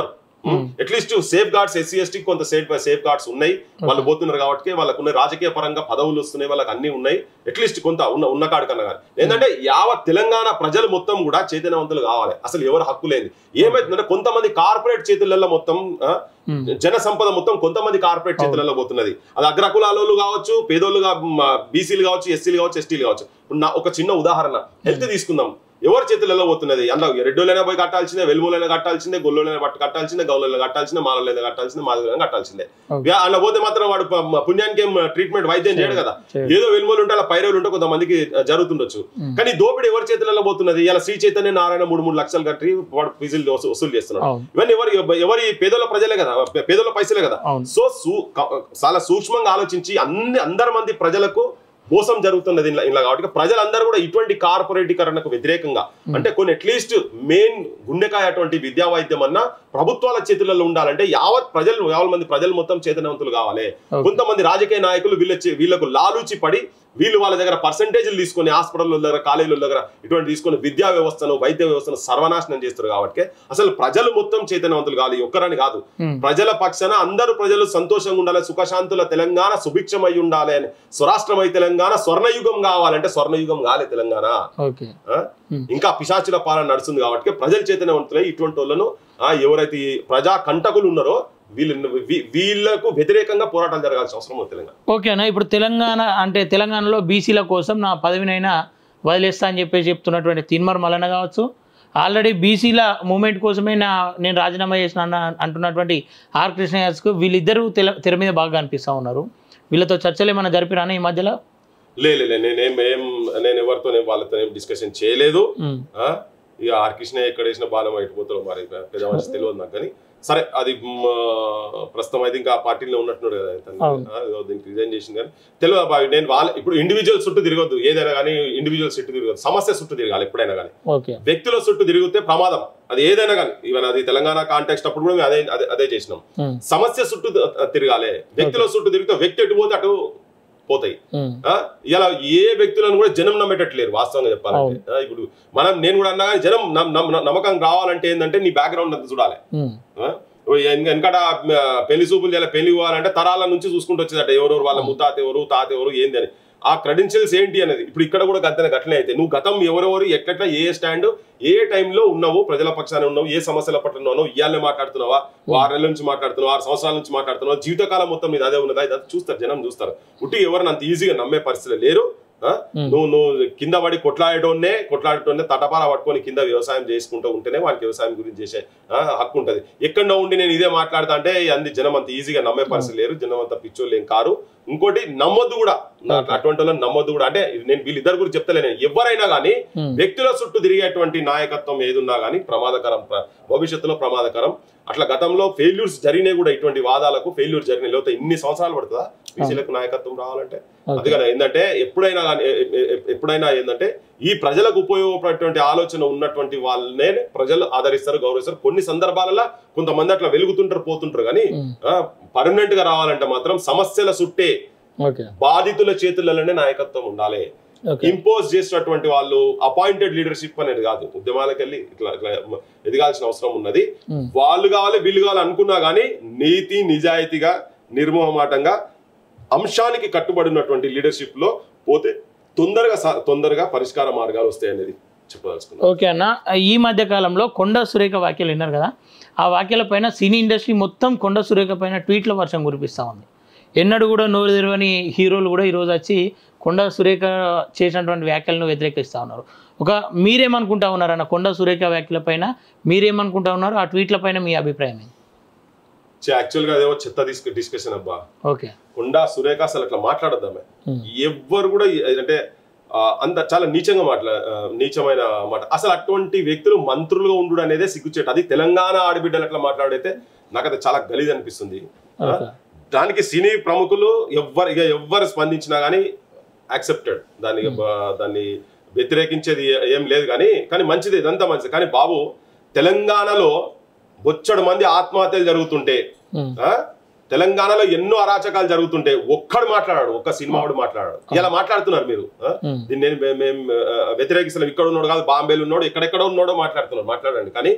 at least safeguards SC ST కొంత సేఫ్ సేఫ్ గార్డ్స్ ఉన్నాయి వాళ్ళు పోతున్నారు కాబట్టి వాళ్ళకు ఉన్న రాజకీయ పరంగా పదవులు వస్తున్నాయి వాళ్ళకి అన్ని ఉన్నాయి అట్లీస్ట్ కొంత ఉన్న ఉన్న కాడు కన్నా కానీ ఏంటంటే యావత్ తెలంగాణ ప్రజలు మొత్తం కూడా చైతన్యవంతులు కావాలి అసలు ఎవరు హక్కు లేదు ఏమైతుందంటే కొంతమంది కార్పొరేట్ చేతులలో మొత్తం ఆ, ఉమ్. జన సంపద మొత్తం కొంతమంది కార్పొరేట్ చేతులలో పోతున్నది అది అగ్రకులాలోళ్ళు కావచ్చు పేదోళ్ళు బీసీలు కావచ్చు ఎస్సీలు కావచ్చు ఎస్టీలు కావచ్చు ఇప్పుడు నా ఒక చిన్న ఉదాహరణ హెల్త్ తీసుకుందాం ఎవరి చేతులలో పోతున్నది అందులో రెడ్డోలైనా పోయి కట్టాల్సిందే వెలుములైనా కట్టాల్సిందే గొల్లోలైనా పట్టు కట్టాల్సిందే గౌలలో కట్టాల్సిందే మాలలైనా కట్టాల్సిందే మాదిరైనా కట్టాల్సిందే Okay. వ్యా- అలా పోతే మాత్రం వాడు ప- పుణ్యానికి ఏం ట్రీట్మెంట్ వైద్యం చేయడు కదా చేయడు. ఏదో వెలుములు ఉంటే అలా పైరవులు ఉంటే కొంతమందికి ఆ, జరుగుతుండొచ్చు కానీ దోపిడీ ఎవరి చేతులలో పోతున్నది ఇలా శ్రీ చైతన్య నారాయణ మూడు మూడు లక్షలు కట్టి వాడు ఫీజులు వసూ- వసూలు చేస్తున్నాడు అవును ఇవన్నీ ఎవరి ఎవరి పేదల ప్రజలే కదా పే- పేదల పైసలే కదా అవును సో సూ- క- చాలా సూక్ష్మంగా ఆలోచించి అన్ని అందరి మంది ప్రజలకు మోసం జరుగుతున్నది ఇలా ఇలా కాబట్టి ప్రజలందరూ కూడా ఇటువంటి కార్పొరేటీకరణకు వ్యతిరేకంగా అంటే కొన్ని అట్లీస్ట్ మెయిన్ గుండెకాయ అటువంటి విద్యా వైద్యం అన్న ప్రభుత్వాల చేతులలో ఉండాలంటే యావత్ ప్రజలు యావత్ మంది ప్రజలు మొత్తం చైతన్యవంతులు కావాలి Okay. కొంతమంది రాజకీయ నాయకులు వీళ్ళ చే- వీళ్ళకు లాలూచి పడి వీళ్ళు వాళ్ళ దగ్గర పర్సంటేజ్లు తీసుకొని హాస్పిటల్ దగ్గర కాలేజీల దగ్గర ఇటువంటి తీసుకొని విద్యా వ్యవస్థను వైద్య వ్యవస్థను సర్వనాశనం చేస్తారు కాబట్టి అసలు ప్రజలు మొత్తం చైతన్యవంతులు కాదు ఒక్కరని కాదు ఉమ్. ప్రజల పక్షాన అందరూ ప్రజలు సంతోషంగా ఉండాలి సుఖశాంతుల తెలంగాణ సుభిక్షమై ఉండాలి అని స్వరాష్ట్రమై తెలంగాణ స్వర్ణయుగం కావాలంటే స్వర్ణయుగం కాలే తెలంగాణ ఓకే ఆ? Hmm. ఇంకా పిశాచుల పాలన నడుస్తుంది కాబట్టి ప్రజలు చైతన్యవంతులై ఇటువంటి వాళ్ళను ఆ, ఎవరైతే ఈ ప్రజా కంటకులు ఉన్నారో వీళ్ళు వీ- వీళ్ళకు వ్యతిరేకంగా పోరాటాలు జరగాల్సిన అవసరం ఉంది తెలంగాణ ఓకే అన్న ఇప్పుడు తెలంగాణ అంటే తెలంగాణలో బీసీల కోసం నా పదవినైనా వదిలేస్తా అని చెప్పేసి చెప్తున్నటువంటి తిన్మర్ మల్లన్న కావచ్చు ఆల్రెడీ బీసీల మూమెంట్ కోసమే నా నేను రాజీనామా చేసిన అన్న అంటున్నటువంటి ఆర్ కృష్ణయాస్కు వీళ్ళిద్దరూ తెల తెర మీద బాగా కనిపిస్తూ ఉన్నారు వీళ్ళతో చర్చలు ఏమైనా జరిపిరానా ఈ మధ్యలో లే లే, లే, నేనేం ఏం నేను ఎవరితో వాళ్ళతో ఏం డిస్కషన్ చేయలేదు ఉమ్, ఆ? ఇక ఆర్ కృష్ణ ఎక్కడ వేసిన బాలం అయిపోతారో మరి పెద్ద మనిషి తెలియదు నాకు కానీ సరే అది మ్, ప్రస్తుతం అయితే ఇంకా ఆ పార్టీలో ఉన్నట్టున్నాడు కదా ఇతను. అవును. ఆ, ఏదో దీనికి రిజైన్ చేసింది కానీ తెలియదు బాబు నేను వాళ్ళ ఇప్పుడు ఇండివిజువల్ చుట్టూ తిరగొద్దు ఏదైనా కానీ ఇండివిజువల్ చుట్టూ తిరగదు సమస్య చుట్టూ తిరగాలి ఎప్పుడైనా కానీ ఓకే వ్యక్తుల చుట్టూ తిరిగితే ప్రమాదం అది ఏదైనా కానీ ఈవెన్ అది తెలంగాణ కాంటెక్స్ట్ అప్పుడు కూడా మేము అదే అదే అదే చేసినాం ఉమ్, సమస్య చుట్టూ తి- తిరగాలి వ్యక్తుల చుట్టూ తిరిగితే వ్యక్తి ఎటు పోతే అటు పోతాయి ఉమ్, ఆ? ఇలా ఏ వ్యక్తులను కూడా జనం నమ్మేటట్లేరు వాస్తవంగా చెప్పాలంటే ఆ, ఇప్పుడు మనం నేను కూడా అన్నా కానీ జనం నమ్- నమ్- నమ్మకం రావాలంటే ఏంటంటే నీ బ్యాక్గ్రౌండ్ అంతా చూడాలి ఉమ్, ఆ? ఓ ఎన్- వెనకట ఆ, పెళ్లి చూపులు చేయాలి పెళ్లి పోవాలంటే తరాల నుంచి చూసుకుంటూ వచ్చేదట ఎవరెవరు వాళ్ళ ముత్తాత ఎవరు తాత ఎవరు ఏంది అని ఆ క్రెడెన్షియల్స్ ఏంటి అనేది ఇప్పుడు ఇక్కడ కూడా గతనే గట్లనే అయితే నువ్వు గతం ఎవరెవరు ఎట్లెట్లా ఏ స్టాండ్ ఏ టైంలో ఉన్నావు ప్రజల పక్షాన ఉన్నావు ఏ సమస్యల పట్ల ఉన్నావు ఇయ్యాలే మాట్లాడుతున్నావా ఆరు నెలల నుంచి మాట్లాడుతున్నావు ఆరు సంవత్సరాల నుంచి మాట్లాడుతున్నావు జీవితకాలం మొత్తం మీద అదే ఉన్నదా ఇదంతా చూస్తారు జనం చూస్తారు ఉట్టి ఎవరిని అంత ఈజీగా నమ్మే పరిస్థితి లేరు ఆ? నువ్వు నువ్వు కింద పడి కొట్లాడటోనే కొట్లాడటోనే తటపార పట్టుకొని కింద వ్యవసాయం చేసుకుంటూ ఉంటేనే వానికి వ్యవసాయం గురించి చేసే ఆ, హక్కు ఉంటది ఎక్కడో ఉండి నేను ఇదే మాట్లాడతా అంటే అంది జనం అంత ఈజీగా నమ్మే పరిస్థితి లేరు జనం అంత పిచ్చోళ్ళు ఏం కారు ఇంకోటి నమ్మొద్దు కూడా నా- అటువంటి వాళ్ళని నమ్మొద్దు కూడా అంటే నేను వీళ్ళిద్దరు గురించి చెప్తలే నేను ఎవరైనా కానీ Hmm. వ్యక్తుల చుట్టూ తిరిగేటువంటి నాయకత్వం ఏదున్నా కానీ ప్రమాదకరం ప్ర- భవిష్యత్తులో ప్రమాదకరం అట్లా గతంలో ఫెయిల్యూర్స్ జరిగినాయి కూడా ఇటువంటి వాదాలకు ఫెయిల్యూర్ జరిగినాయి లేకపోతే ఇన్ని సంవత్సరాలు పడుతుందా బీసీలకు నాయకత్వం రావాలంటే ఓకే అందుకని ఏంటంటే ఎప్పుడైనా కానీ ఎ- ఎ- ఎ- ఎప్పుడైనా ఏంటంటే ఈ ప్రజలకు ఉపయోగపడేటువంటి ఆలోచన ఉన్నటువంటి వాళ్ళనే ప్రజలు ఆదరిస్తారు గౌరవిస్తారు కొన్ని సందర్భాలలో కొంతమంది అట్లా వెలుగుతుంటారు పోతుంటారు కానీ ఉమ్, పర్మనెంట్ గా రావాలంటే మాత్రం సమస్యల చుట్టే ఓకే బాధితుల చేతులలోనే నాయకత్వం ఉండాలి ఓకే ఇంపోజ్ చేసినటువంటి వాళ్ళు అపాయింటెడ్ లీడర్షిప్ అనేది కాదు ఉద్యమాలకు వెళ్ళి ఇట్లా ఇట్లా ఎదగాల్సిన అవసరం ఉన్నది ఉమ్, వాళ్ళు కావాలి వీళ్ళు కావాలి అనుకున్నా కానీ నీతి నిజాయితీగా నిర్మోహమాటంగా అంశానికి కట్టుబడినటువంటి లీడర్షిప్ లో పోతే తొందరగా సా- తొందరగా పరిష్కార మార్గాలు వస్తాయి అనేది చెప్పదలుచుకున్నాను ఓకే అన్న ఈ మధ్య కాలంలో కొండ సురేఖ వ్యాఖ్యలు విన్నారు కదా ఆ వ్యాఖ్యల పైన సినీ ఇండస్ట్రీ మొత్తం కొండ సురేఖ పైన ట్వీట్ల వర్షం కురిపిస్తూ ఉంది ఎన్నడూ కూడా నోరు తెరవని హీరోలు కూడా ఈరోజు వచ్చి కొండ సురేఖ చేసినటువంటి వ్యాఖ్యలను వ్యతిరేకిస్తూ ఉన్నారు ఒక మీరేమనుకుంటా ఉన్నారన్న కొండ సురేఖ వ్యాఖ్యల పైన మీరేమనుకుంటా ఉన్నారు ఆ ట్వీట్ల పైన మీ అభిప్రాయం ఏంటి యాక్చువల్ గా అదేమో చెత్త తీసుకు డిస్కషన్ అబ్బా ఓకే కొండా సురేఖ అసలు అట్లా మాట్లాడద్దామే Hmm. ఎవ్వరు కూడా ఈ- అంటే ఆ, అంత చాలా నీచంగా మాట్లా ఆ, నీచమైన మాట అసలు అటువంటి వ్యక్తులు మంత్రులుగా ఉండు అనేదే సిగ్గుచేట అది తెలంగాణ ఆడబిడ్డలు అట్లా మాట్లాడితే నాకు అది చాలా గలీజ్ అనిపిస్తుంది ఆ, ఓకే దానికి సినీ ప్రముఖులు ఎవ్వరు ఇక ఎవ్వరు స్పందించినా కానీ యాక్సెప్టెడ్ దాన్ని బ- దాన్ని వ్యతిరేకించేది ఏ- ఏం లేదు కానీ కానీ మంచిది ఇదంతా మంచిది కానీ బాబు తెలంగాణలో బొచ్చడు మంది ఆత్మహత్యలు జరుగుతుంటే ఉమ్, ఆ? తెలంగాణలో ఎన్నో అరాచకాలు జరుగుతుంటే ఒక్కడు మాట్లాడాడు ఒక్క సినిమా వాడు మాట్లాడాడు ఇలా మాట్లాడుతున్నారు మీరు ఆ? ఉమ్, దీన్ని నేను మే- మేము ఆ, వ్యతిరేకిస్తున్నాం ఇక్కడ ఉన్నాడు కాదు బాంబేలో ఉన్నాడు ఎక్కడెక్కడ ఉన్నాడో మాట్లాడుతున్నాడు మాట్లాడండి కానీ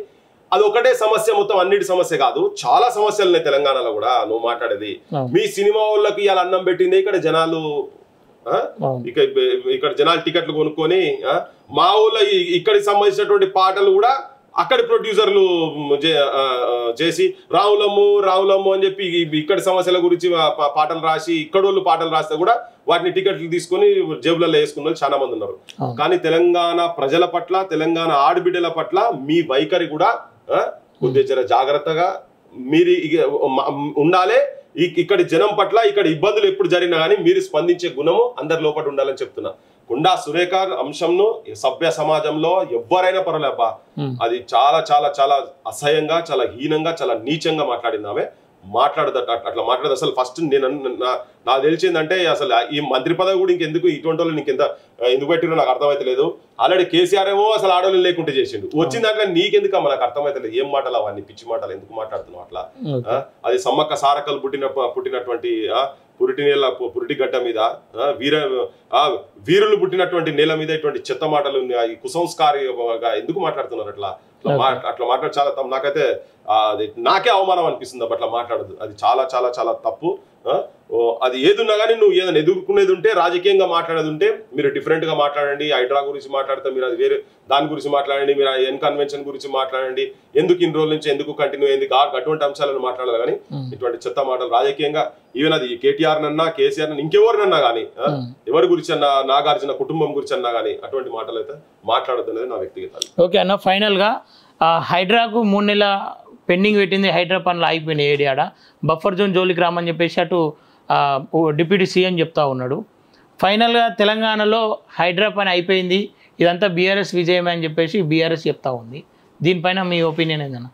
అది ఒకటే సమస్య మొత్తం అన్నిటి సమస్య కాదు చాలా సమస్యలు ఉన్నాయి తెలంగాణలో కూడా నువ్వు మాట్లాడేది అవును. మీ సినిమా వాళ్ళకి ఇవాళ అన్నం పెట్టింది ఇక్కడ జనాలు ఆ? అవును ఇక ఇక్కడ జనాలు టికెట్లు కొనుక్కొని ఆ, మా ఊళ్ళో ఈ- ఇక్కడికి సంబంధించినటువంటి పాటలు కూడా అక్కడి ప్రొడ్యూసర్లు చే- ఆ, ఆ, చేసి రావులమ్ము రావులమ్ము అని చెప్పి ఈ- ఇక్కడి సమస్యల గురించి ఆ పా- పాటలు రాసి ఇక్కడ వాళ్ళు పాటలు రాస్తే కూడా వాటిని టికెట్లు తీసుకొని జేబులలో వేసుకున్న వాళ్ళు చాలా మంది ఉన్నారు అవును. కానీ తెలంగాణ ప్రజల పట్ల తెలంగాణ ఆడబిడ్డల పట్ల మీ వైఖరి కూడా ఆ, కొద్దిగా జర జాగ్రత్తగా మీరు ఇక మ- ఉండాలి ఈ- ఇక్కడి జనం పట్ల ఇక్కడ ఇబ్బందులు ఎప్పుడు జరిగినా కానీ మీరు స్పందించే గుణము అందరి లోపల ఉండాలని చెప్తున్నా గుండా సురేఖ అంశంను ఈ సభ్య సమాజంలో ఎవరైనా పర్వాలేబ్బా ఉమ్. అది చాలా చాలా చాలా అసహ్యంగా చాలా హీనంగా చాలా నీచంగా మాట్లాడింది ఆమె మాట్లాడదు అట్లా అట్లా మాట్లాడదు అసలు ఫస్ట్ నేను అన్న- నా- నాకు తెలిసిందంటే అసలు ఈ మంత్రి పదవి కూడా ఇంకెందుకు ఇటువంటి వాళ్ళు నీకెంత ఎందుకు పెట్టిరో నాకు అర్థమైతలేదు ఆల్రెడీ కేసీఆర్ ఏమో అసలు ఆడవాళ్ళు లేకుంటే చేసిండు వచ్చిన దాంట్లో నీకెందుకు అమ్మ నాకు అర్థమైతలేదు ఏం మాటలు అవన్నీ పిచ్చి మాటలు ఎందుకు మాట్లాడుతున్నావు అట్లా ఓకే ఆ, అది సమ్మక్క సారకలు పుట్టిన పుట్టినటువంటి ఆ, పురిటి నేల పు- పురిటి గడ్డ మీద ఆ, వీర ఆ, వీరులు పుట్టినటువంటి నేల మీద ఇటువంటి చెత్త మాటలు ఉన్నాయి. ఈ కుసంస్కారిగా ఎందుకు మాట్లాడుతున్నారు అట్లా అట్లా మా- అట్లా మాట్లాడు చాలా తప్పు. నాకైతే ఆ, అది నాకే అవమానం అనిపిస్తుంది అట్లా మాట్లాడదు అది చాలా చాలా చాలా తప్పు ఆ, ఓ, అది ఏదున్నా కానీ నువ్వు ఏదైనా ఎదుర్కొనేది ఉంటే రాజకీయంగా మాట్లాడేది ఉంటే మీరు డిఫరెంట్ గా మాట్లాడండి హైడ్రా గురించి మాట్లాడితే మీరు అది వేరే దాని గురించి మాట్లాడండి మీరు ఎన్ కన్వెన్షన్ గురించి మాట్లాడండి ఎందుకు ఇన్ని రోజుల నుంచి ఎందుకు కంటిన్యూ అయింది కా- అటువంటి అంశాలను మాట్లాడాలి కానీ ఉమ్. ఇటువంటి చెత్త మాటలు రాజకీయంగా ఈవెన్ అది కేటీఆర్ నన్నా కేసీఆర్ నన్నా ఇంకెవరినన్నా కానీ ఆ, ఉమ్. ఎవరి గురించి అన్నా నాగార్జున కుటుంబం గురించి అన్నా కానీ అటువంటి మాటలు అయితే మాట్లాడద్దు అనేది నా వ్యక్తిగత ఓకే అన్న ఫైనల్గా ఆ, హైడ్రాకు మూడు నెలల పెండింగ్ పెట్టింది హైడ్రా పనులు అయిపోయినాయి ఏడియాడ బఫర్ జోన్ జోలికి రామని చెప్పేసి అటు ఆ, ఓ డిప్యూటీ సీఎం చెప్తా ఉన్నాడు ఫైనల్గా తెలంగాణలో హైడ్రా పని అయిపోయింది ఇదంతా బీఆర్ఎస్ విజయమే అని చెప్పేసి బీఆర్ఎస్ చెప్తా ఉంది దీనిపైన మీ ఒపీనియన్ ఏందన్న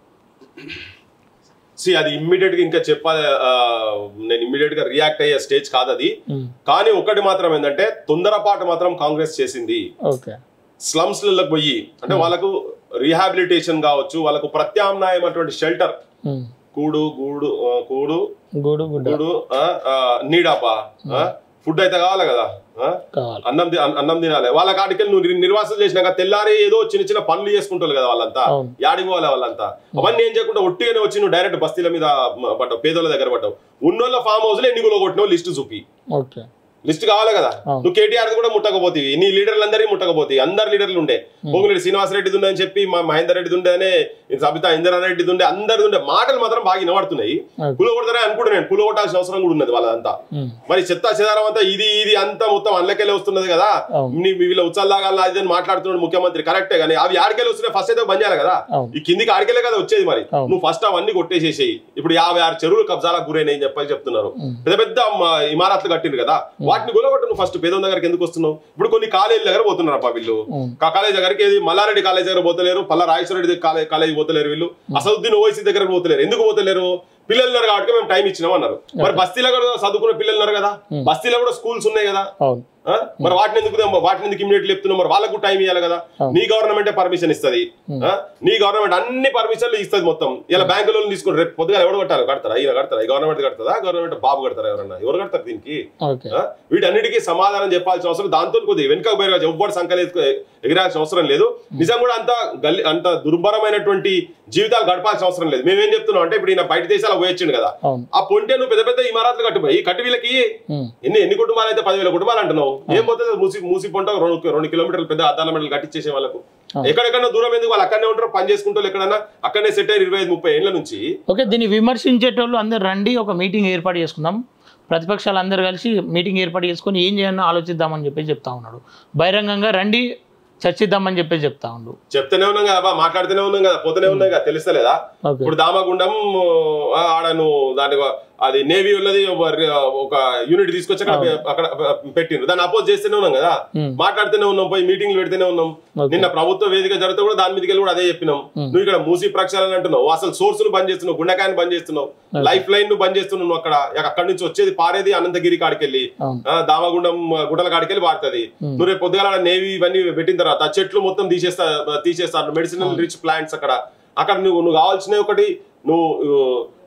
సి అది ఇమ్మీడియట్ గా ఇంకా చెప్పాలి ఆ, నేను ఇమ్మీడియట్ గా రియాక్ట్ అయ్యే స్టేజ్ కాదు అది ఉమ్, కానీ ఒకటి మాత్రం ఏంటంటే తొందరపాటు మాత్రం కాంగ్రెస్ చేసింది ఓకే స్లమ్స్ లకు పోయి అంటే వాళ్ళకు రీహాబిలిటేషన్ కావచ్చు వాళ్ళకు ప్రత్యామ్నాయం అటువంటి షెల్టర్ ఉమ్, కూడు గూడు ఆ, కూడు గూడు గుడ్డ గూడు ఆ, ఆ, నీడాపా ఫుడ్ అయితే కావాలి కదా ఆ? కావాలి అన్నం తి- అన్నం తినాలి వాళ్ళ కాడికి నువ్వు నిర్- నిర్వాసం చేసినాక తెల్లారి ఏదో చిన్న చిన్న పనులు చేసుకుంటారు కదా వాళ్ళంతా అవును. యాడికి పోవాలి వాళ్ళంతా అవన్నీ ఏం చేయకుండా ఒట్టిగానే వచ్చి నువ్వు డైరెక్ట్ బస్తీల మీద మ- పడ్డావు పేదోళ్ళ దగ్గర పడ్డావు ఉన్నోళ్ళ ఫామ్ హౌస్ లో ఎన్ని గులో కొట్టినావు లిస్ట్ చూపి ఓకే లిస్ట్ కావాలి కదా అవును. నువ్వు కేటీఆర్ కూడా ముట్టకపోతేవి నీ లీడర్లు అందరికీ ముట్టకపోతే అందరు లీడర్లు ఉండే పొంగులేడు శ్రీనివాస్ రెడ్డిది ఉండే అని చెప్పి మా మహేందర్ రెడ్డిది ఉండే అని సబితా ఇందిరారెడ్డిది ఉండే అందరిది ఉండే మాటలు మాత్రం బాగా వినబడుతున్నాయి ఓకే. కుల కొడతానే అనుకుంటా నేను కుల కొట్టాల్సిన అవసరం కూడా ఉన్నది వాళ్ళదంతా ఉమ్, మరి చెత్త చెదారం అంతా ఇది ఇది అంతా మొత్తం అందులోకెళ్ళి వస్తున్నది కదా అవును. నీ వీళ్ళ ఉత్సల్లాగాల అది అని మాట్లాడుతున్నాడు ముఖ్యమంత్రి కరెక్టే కానీ అవి ఆడికెళ్ళి వస్తున్నాయి ఫస్ట్ అయితే బంద్ చేయాలి కదా అవును. ఈ కిందికి ఆడికెళ్ళే కదా వచ్చేది మరి అవును. నువ్వు ఫస్ట్ అవన్నీ కొట్టేసేసేయి ఇప్పుడు యాభై ఆరు చెరువులు కబ్జాలకు గురైనాయి అని చెప్పి చెప్తున్నారు ఉమ్. పెద్ద పెద్ద మ- ఇమారత్లు కట్టిండ్రు కదా వాటిని గులగొట్టు నువ్వు ఫస్ట్ పేదోళ్ళ దగ్గరికి ఎందుకు వస్తున్నావు ఇప్పుడు కొన్ని కాలేజీ దగ్గర పోతున్నారు అబ్బా వీళ్ళు ఉమ్. కా కాలేజ్ దగ్గరికి ఏది మల్లారెడ్డి కాలేజ్ దగ్గర పోతలేరు పల్ల రాజేశ్వర రెడ్డి కాలేజ్ కాలేజ్ పోతలేరు వీళ్ళు అసదుద్దీన్ ఓవైసీ దగ్గర పోతలేరు ఎందుకు పోతలేరు పిల్లలు ఉన్నారు కాబట్టి మేము టైం ఇచ్చినాం అన్నారు మరి బస్తీలో కూడా చదువుకున్న పిల్లలు ఉన్నారు కదా బస్తీలో కూడా స్కూల్స్ ఉన్నాయి కదా అవును ఆ? మరి వాటిని ఎందుకు వాటిని ఎందుకు ఇమీడియట్ చెప్తున్నావు మరి వాళ్ళకు టైం ఇవ్వాలి కదా అవును. నీ గవర్నమెంటే పర్మిషన్ ఇస్తుంది నీ గవర్నమెంట్ అన్ని పర్మిషన్లు ఇస్తుంది మొత్తం ఇలా బ్యాంకు లోన్ తీసుకుని రేపు పొద్దుగా ఎవరు కట్టారు కడతారా ఈయన కడతారా ఈ గవర్నమెంట్ కడతారా గవర్నమెంట్ బాబు కడతారా ఎవరన్నా ఎవరు కడతారు దీనికి ఓకే ఆ? వీటన్నిటికీ సమాధానం చెప్పాల్సిన అవసరం దాంతో కొద్దిగా వెనుక బయట ఎవ్వరు సంకలు ఎగిరాల్సిన అవసరం లేదు నిజం కూడా అంత గల్లి అంత దుర్భరమైనటువంటి జీవితాలు గడపాల్సిన అవసరం లేదు మేమేం చెప్తున్నాం అంటే ఇప్పుడు ఈయన బయట దేశాలకు పోయొచ్చిండు కదా అవును ఆ పొంటే నువ్వు పెద్ద పెద్ద ఇమారాత్లు కట్టిపోయి కట్టి వీళ్ళకి ఉమ్, ఎన్ని ఎన్ని కుటుంబాలు అయితే పదివేల కుటుంబాలు అంటున్నావు ఏం పోతుంది మూసి మూసి పొంట రెండు రెండు కిలోమీటర్లు పెద్ద అద్దాల మెడలు కట్టించేసే వాళ్ళకు ఎక్కడెక్కడన్నా దూరం ఎందుకు వాళ్ళు అక్కడనే ఉంటారు పని చేసుకుంటారు ఎక్కడన్నా అక్కడనే సెట్ అయ్యారు ఇరవై ఐదు ముప్పై ఏళ్ళ నుంచి ఓకే దీన్ని విమర్శించేటోళ్ళు అందరు రండి ఒక మీటింగ్ ఏర్పాటు చేసుకుందాం ప్రతిపక్షాలు అందరూ కలిసి మీటింగ్ ఏర్పాటు చేసుకొని ఏం చేయాలో ఆలోచిద్దామని చెప్పి చెప్తా ఉన్నాడు బహిరంగంగా రండి చర్చిద్దామని చెప్పి చెప్తా ఉండు చెప్తూనే ఉన్నాం కదా బా, మాట్లాడుతూనే ఉన్నాం కదా పోతూనే ఉన్నాం కదా తెలుస్తలేదా ఓకే ఇప్పుడు దామగుండం ఆ, ఆడ నువ్వు దాని అది నేవీ ఉన్నది ఒక ఒక యూనిట్ తీసుకొచ్చి అక్కడ అక్కడ పెట్టిండ్రు దాన్ని అపోజ్ చేస్తూనే ఉన్నాం కదా Hmm. మాట్లాడుతూనే ఉన్నాం పోయి మీటింగ్లు పెడితేనే ఉన్నాం Okay. నిన్న ప్రభుత్వ వేదిక జరిగితే కూడా దాని మీదకి వెళ్ళి కూడా అదే చెప్పినాం నువ్వు ఇక్కడ మూసి ప్రక్షాళన అంటున్నావు అసలు సోర్స్ ను బంద్ చేస్తున్నావు గుండెకాయని బంద్ చేస్తున్నావు లైఫ్ లైన్ ను బంద్ చేస్తున్నావు నువ్వు అక్కడ ఇక అక్కడి నుంచి వచ్చేది పారేది అనంతగిరి కాడికెళ్ళి అవును ఆ, దామగుండం ఆ, గుట్టల కాడికెళ్ళి వాడుతుంది నువ్వు రేపు పొద్దుగాల నేవీ ఇవన్నీ పెట్టిన తర్వాత ఆ చెట్లు మొత్తం తీసేస్తా తీసేస్తారు మెడిసినల్ రిచ్ ప్లాంట్స్ అక్కడ అక్కడ నువ్వు నువ్వు కావాల్సిన ఒకటి నువ్వు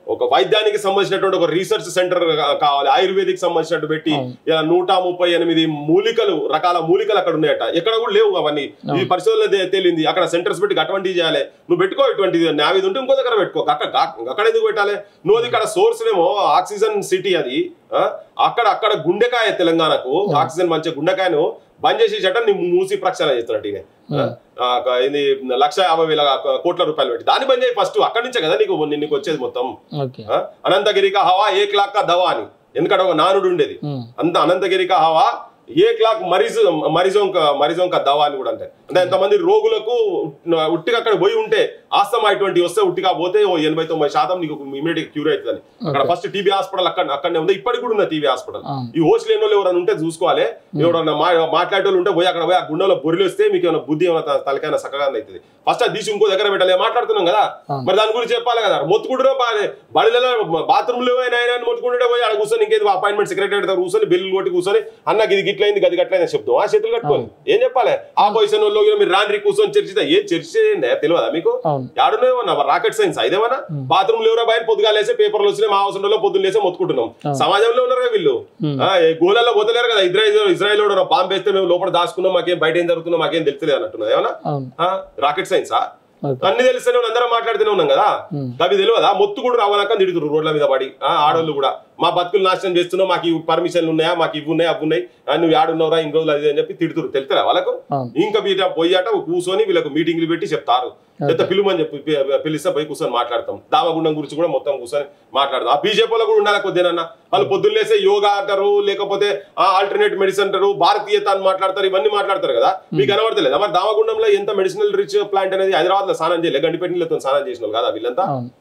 ఒక వైద్యానికి సంబంధించినటువంటి ఒక రీసెర్చ్ సెంటర్ కావాలి ఆయుర్వేదిక్ సంబంధించినట్టు పెట్టి అవును. ఇలా నూట ముప్పై ఎనిమిది మూలికలు రకాల మూలికలు అక్కడ ఉన్నాయట ఎక్కడ కూడా లేవు అవన్నీ ఈ పరిశోధన తే- తేలింది అక్కడ సెంటర్స్ పెట్టి అటువంటివి చేయాలి నువ్వు పెట్టుకో ఇటువంటిది నావిది ఉంటే ఇంకో దగ్గర పెట్టుకో అక్కడ అక్కడ ఎందుకు పెట్టాలి నువ్వు అది ఇక్కడ సోర్స్ ఏమో ఆక్సిజన్ సిటీ అది ఆ? అక్కడ అక్కడ గుండెకాయ తెలంగాణకు ఆక్సిజన్ మంచి గుండెకాయను బంద్ చేసి చట్టం నీ మూసి ప్రక్షాళన చేస్తున్నట్టు ఈయన. ఆ, ఆ, ఇది లక్ష యాభై వేల కోట్ల రూపాయలు పెట్టి దాన్ని బంద్ చేయి ఫస్ట్ అక్కడి నుంచే కదా నీకు నీకు వచ్చేది మొత్తం ఓకే ఆ? అనంతగిరి కా హవా ఏక్ లాక్ కా దవా అని ఎందుకంటే ఒక నానుడు ఉండేది ఉమ్. అంత అనంతగిరి కా హవా ఏక్ లాక్ మరీజ్ మరిజోం కా మరిజోం కా దవా అని కూడా అంటే అంటే ఎంతమంది రోగులకు ఉట్- ఉట్టిగా అక్కడ పోయి ఉంటే ఆస్తమా ఇటువంటి వస్తే ఉట్టిగా పోతే ఓ ఎనభై తొంభై శాతం నీకు ఇమీడియట్ క్యూర్ అవుతుంది అక్కడ ఫస్ట్ టీబీ హాస్పిటల్ అక్కడ అక్కడనే ఉంది ఇప్పటికి కూడా ఉంది టీబీ హాస్పిటల్ ఆ. ఈ హోస్ట్ లేని వాళ్ళు ఎవరైనా ఉంటే చూసుకోవాలి ఎవరైనా మా మాట్లాడే వాళ్ళు ఉంటే పోయి అక్కడ పోయి ఆ గుండెలో బొరిలు వస్తే మీకు ఏమైనా బుద్ధి ఏమైనా త- తలకైనా సక్కగా అవుతుంది ఫస్ట్ అది తీసి ఇంకో దగ్గర పెట్టాలి మాట్లాడుతున్నాం కదా ఆ. మరి దాని గురించి చెప్పాలి కదా మొత్తుకుంటున్నా బడిలో బాత్రూమ్ లో ఆయన మొత్తుకుంటే పోయి అక్కడ కూర్చొని ఇంకేది అపాయింట్మెంట్ సెక్రటరీ దగ్గర కూర్చొని బిల్లు కొట్టి కూర్చొని అన్నకి ఇది గిట్లయింది గది గట్లయింది చెప్తాం ఆ చేతులు కట్టుకొని ఏం చెప్పాలి ఆ పొజిషన్ లో మీరు రాండ్రి కూర్చొని చర్చితే ఏం చర్చ తెలియదా మీకు అవును యాడున్నాయో రాకెట్ సైన్స్ ఇదేమన్నా బాత్రూమ్ లేవరా బయట పొద్దుగా లేసే పేపర్లు వచ్చినాయి మా అవసరంలో పొద్దున్న లేసే మొత్తుకుంటున్నాం సమాజంలో ఉన్నారు కదా వీళ్ళు ఆ, ఏ గోళాల్లో పోతలేరు కదా ఇజ్రాయిల్ ఇజ్రాయిల్ బాంబు వేస్తే మేము లోపల దాచుకున్నాం మాకేం బయట ఏం జరుగుతుందో మాకేం తెలుస్తలేదు అన్నట్టున్నది ఏమన్నా అవును రాకెట్ సైన్సా ఓకే అన్ని తెలిస్తేనే ఉన్నాం, అందరం మాట్లాడుతూనే ఉన్నాం కదా ఉమ్. అవి తెలియదా మొత్తు కూడా రావాలక తిడుతురు రోడ్ల మీద పడి ఆ, ఆడోళ్ళు కూడా మా బతుకులు నాశనం చేస్తున్నావు మాకు ఈ పర్మిషన్లు ఉన్నాయా మాకు ఇవి ఉన్నాయి అవి ఉన్నాయి ఆ, నువ్వు ఆడున్నావురా ఇన్ని రోజులు అది అని చెప్పి తిడుతురు తెలుస్తారా వాళ్ళకు అవును ఇంకా వీట పోయాట కూర్చొని వీళ్ళకు మీటింగ్లు పెట్టి చెప్తారు చెప్తే పిలుమని చెప్పి పి- పిలిస్తే పోయి కూర్చొని మాట్లాడతాం దామగుండం గురించి కూడా మొత్తం కూర్చొని మాట్లాడదాం ఆ బీజేపీలో కూడా ఉండాలి కొద్దినన్నా వాళ్ళు పొద్దున్న లేసే యోగా అంటారు లేకపోతే ఆల్టర్నేట్ మెడిసిన్ అంటారు భారతీయత అని మాట్లాడతారు ఇవన్నీ మాట్లాడతారు కదా మీకు కనబడతలేదు మరి దామగుండంలో ఎంత మెడిసినల్ రిచ్ ప్లాంట్ అనేది హైదరాబాద్ లో స్నానం చేయలేదు గండిపేట నీళ్ళతో స్నానం చేసిన వాళ్ళు కదా వీళ్ళంతా అవును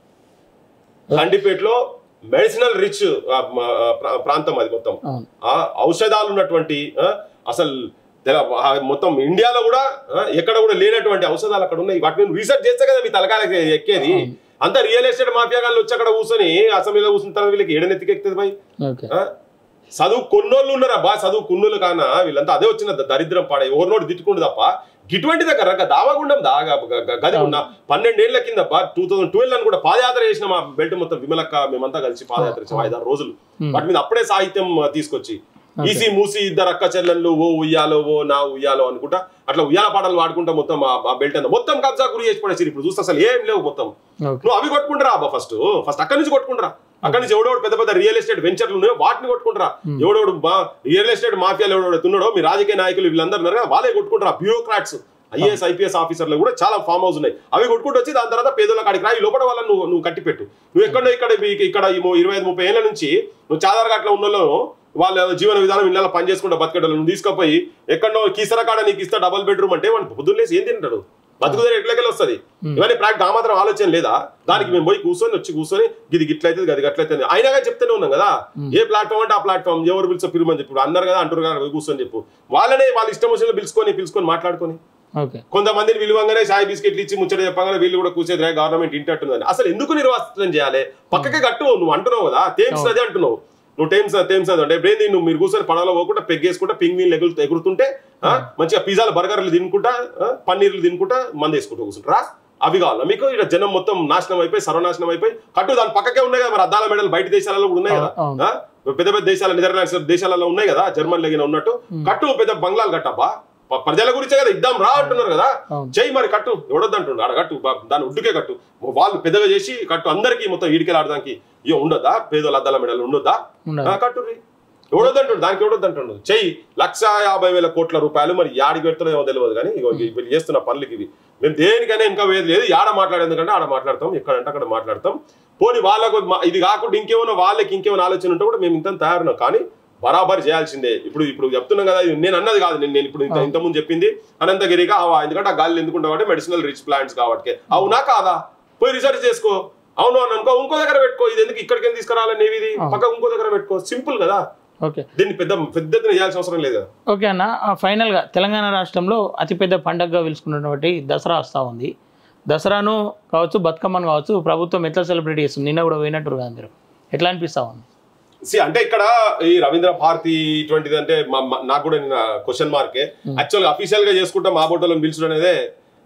గండిపేటలో మెడిసినల్ రిచ్ ప్రాంతం అది మొత్తం అవును ఆ ఔషధాలు ఉన్నటువంటి ఆ, అసలు తెల- ఆ, మొత్తం ఇండియాలో కూడా ఆ, ఎక్కడ కూడా లేనటువంటి ఔషధాలు అక్కడ ఉన్నాయి వాటిని రీసెర్చ్ చేస్తే కదా మీ తలకాయలకి ఎక్కేది అంత రియల్ ఎస్టేట్ మాఫియా గాళ్ళు వచ్చి అక్కడ కూర్చొని అసెంబ్లీలో కూర్చున్న తర్వాత వీళ్ళకి ఏడనెత్తికి ఎక్కుతుంది భయ్ ఓకే ఆ? చదువు కొన్నోళ్ళు ఉన్నారా బా చదువు కొన్నోళ్ళు కానా వీళ్ళంతా అదే వచ్చిన ద- దరిద్రం పాడ ఎవరినోడు తిట్టుకుంటు తప్ప గిటువంటి దగ్గర గ- దావాగుండం దాగా గ- గ- గది ఉన్న పన్నెండేళ్ల కింద టూ థౌసండ్ ట్వెల్వ్ అని కూడా పాదయాత్ర చేసిన మా బెల్ట్ మొత్తం విమలక్క మేమంతా కలిసి పాదయాత్ర చేసాం ఐదారు రోజులు వాటి మీద అప్పుడే సాహిత్యం ఆ, తీసుకొచ్చి ఈసీ మూసి ఇద్దరు అక్క చెల్లెళ్ళు ఓ ఉయ్యాలో ఓ నా ఉయ్యాలో అనుకుంటా అట్లా ఉయ్యాల పాటలు పాడుకుంటా మొత్తం ఆ- ఆ బెల్ట్ అంతా మొత్తం కబ్జా గురి చేసి పడేసి ఇప్పుడు చూస్తే అసలు ఏం లేవు మొత్తం ఓకే నువ్వు అవి కొట్టుకుంటారా అబ్బా ఫస్ట్ ఫస్ట్ అక్కడి నుంచి కొట్టుకుంటారా అక్కడి నుంచి ఎవడోడు పెద్ద పెద్ద రియల్ ఎస్టేట్ వెంచర్లు ఉన్నాయో వాటిని కొట్టుకుంటారా ఎవడోడు మా రియల్ ఎస్టేట్ మాఫియాలు ఎవడోడు ఉన్నాడో మీ రాజకీయ నాయకులు వీళ్ళందరూ ఉన్నారు కదా వాళ్ళే కొట్టుకుంటారా బ్యూరోక్రాట్స్ ఐఏఎస్ ఐపీఎస్ ఆఫీసర్లు కూడా చాలా ఫామ్ హౌస్ ఉన్నాయి అవి కొట్టుకుంటూ వచ్చి దాని తర్వాత పేదోళ్ళ కాడికి రా ఈ లోపల వాళ్ళని నువ్వు నువ్వు కట్టి పెట్టు నువ్వు ఎక్కడో ఇక్కడ ఈ- ఇక్కడ ఈ మో- ఇరవై ఐదు ముప్పై ఏళ్ళ నుంచి నువ్వు చాదరగట్ల ఉన్న వాళ్ళ జీవన విధానం ఇళ్ళలో పని చేసుకుంటా బతికేటోళ్ళు నువ్వు తీసుకుపోయి ఎక్కడో కీసర కాడ నీకు ఇస్తా డబల్ బెడ్రూమ్ అంటే వాడిని పొద్దున్నేసి ఏం తింటాడు బతుకుదే ఎట్లకెళ్ళి వస్తుంది ఇవన్నీ ప్రాక్ట్ ఆ మాత్రం ఆలోచన లేదా దానికి మేము పోయి కూర్చొని వచ్చి కూర్చొని ఇది గిట్లయితే గది గట్లయితే అయినా కానీ చెప్తూనే ఉన్నాం కదా ఏ ప్లాట్ఫామ్ అంటే ఆ ప్లాట్ఫామ్ ఎవరు పిలిచో పిలుమని చెప్పి ఇప్పుడు అన్నారు కదా అంటారు కదా పోయి కూర్చొని చెప్పు వాళ్ళనే వాళ్ళ ఇష్టం వచ్చిన పిలుచుకొని పిలుచుకొని మాట్లాడుకొని ఓకే కొంతమందిని విలువంగానే చాయ్ బిస్కెట్లు ఇచ్చి ముచ్చట చెప్పగానే వీళ్ళు కూడా కూర్చేది గవర్నమెంట్ ఇంటట్టుందని అసలు ఎందుకు నిర్వాసితం చేయాలి పక్కకే కట్టు నువ్వు అంటున్నావు కదా తేమ్స్ అదే అంటున్నావు నువ్వు టైమ్స్ తేమ్స్ అది అంటే బ్రెయిన్ నువ్వు మీరు కూర్చొని పడవలో పోకుండా పెగ్గేసుకుంటా పింగ్వీలు ఎగురు ఎగురుతుంటే ఆ, మంచిగా పిజ్జాలు బర్గర్లు తినుకుంటా ఆ, పన్నీర్లు తినుకుంటా మంది వేసుకుంటూ కూర్చుంటారా అవి కావాలా మీకు ఇక్కడ జనం మొత్తం నాశనం అయిపోయి సర్వనాశనం అయిపోయి కట్టు దాని పక్కకే ఉన్నాయి కదా మరి అద్దాల మెడలు బయట దేశాలలో కూడా ఉన్నాయి కదా అవును. ఆ? పెద్ద పెద్ద దేశాల నెదర్లాండ్స్ దేశాలలో ఉన్నాయి కదా జర్మన్ లగిన ఉన్నట్టు కట్టు పెద్ద బంగ్లాలు కట్టబ్బా ప- ప్రజల గురించే కదా ఇద్దాం రా అంటున్నారు కదా అవును. చెయ్యి మరి కట్టు ఎవడొద్దంటుండు ఆడ కట్టు బా- దాన్ని ఉడ్డుకే కట్టు వాళ్ళు పెద్దగా చేసి కట్టు అందరికి మొత్తం ఈడికెళ్ళి ఆడడానికి ఇక ఉండొద్దా పేదోళ్ళ అద్దాల మెడలు ఉండొద్దా ఉండదు. ఆ, కట్టు ఎవడొద్దంటుండు దానికి ఎవడొద్దంటుండు చెయ్యి లక్ష యాభై వేల కోట్ల రూపాయలు మరి యాడికి పెడుతుందో ఏమో తెలియదు కానీ ఇగో ఇవి వీళ్ళు చేస్తున్న పనులకి ఇవి మేము దేనికైనా ఇంకా వేది లేదు యాడ మాట్లాడేందుకంటే ఆడ మాట్లాడతాం ఎక్కడంటే అక్కడ మాట్లాడతాం పోనీ వాళ్ళకు మా- ఇది కాకుండా ఇంకేమైనా వాళ్ళకి ఇంకేమైనా ఆలోచన ఉంటే కూడా మేము ఇంత తయారున్నాం కానీ బరాబర్ చేయాల్సిందే ఇప్పుడు ఇప్పుడు చెప్తున్నాం కదా ఇది నేను అన్నది కాదు నేను నేను ఇప్పుడు ఇంత ఇంతకుముందు చెప్పింది అనంతగిరిగా అవా ఎందుకంటే ఆ గాలి ఎందుకుంటావు అంటే మెడిసినల్ రిచ్ ప్లాంట్స్ కాబట్టి అవునా కాదా పోయి రీసెర్చ్ చేసుకో అవును అని అనుకో ఇంకో దగ్గర పెట్టుకో ఇది ఎందుకు ఇక్కడికి ఎందుకు తీసుకురావాలని ఇది పక్క ఇంకో దగ్గర పెట్టుకో సింపుల్ కదా ఓకే దీన్ని పెద్ద పెద్ద ఎత్తున చేయాల్సిన అవసరం లేదు కదా ఓకే అన్న ఆ, ఫైనల్గా తెలంగాణ రాష్ట్రంలో అతిపెద్ద పండగగా పిలుచుకున్నటువంటి దసరా వస్తూ ఉంది దసరాను కావచ్చు బతుకమ్మను కావచ్చు ప్రభుత్వం ఎట్లా సెలబ్రేట్ చేస్తుంది నిన్న కూడా పోయినట్టు కదా మీరు ఎట్లా అనిపిస్తా ఉంది సి అంటే ఇక్కడ ఈ రవీంద్ర భారతి ఇటువంటిది అంటే మా- మా- నాకు కూడా నిన్న క్వశ్చన్ మార్కే యాక్చువల్ గా అఫీషియల్ గా చేసుకుంటా మా బోటోలను పిలుచడం అనేదే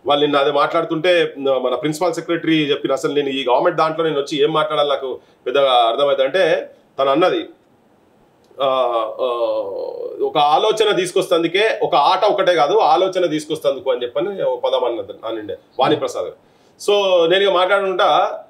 వాళ్ళు నిన్న అది మాట్లాడుతుంటే న- మన ప్రిన్సిపల్ సెక్రటరీ చెప్పిన అసలు నేను ఈ గవర్నమెంట్ దాంట్లో నేను వచ్చి ఏం మాట్లాడాలి నాకు పెద్దగా అర్థమైంది అంటే తను అన్నది ఆ, ఆ, ఒక ఆలోచన తీసుకొస్తందుకే ఒక ఆట ఒకటే కాదు ఆలోచన తీసుకొస్తందుకు అని చెప్పని ఒక పదం అన్నది అనండి వాణిప్రసాద్ గారు సో నేను ఇక మాట్లాడుకుంటా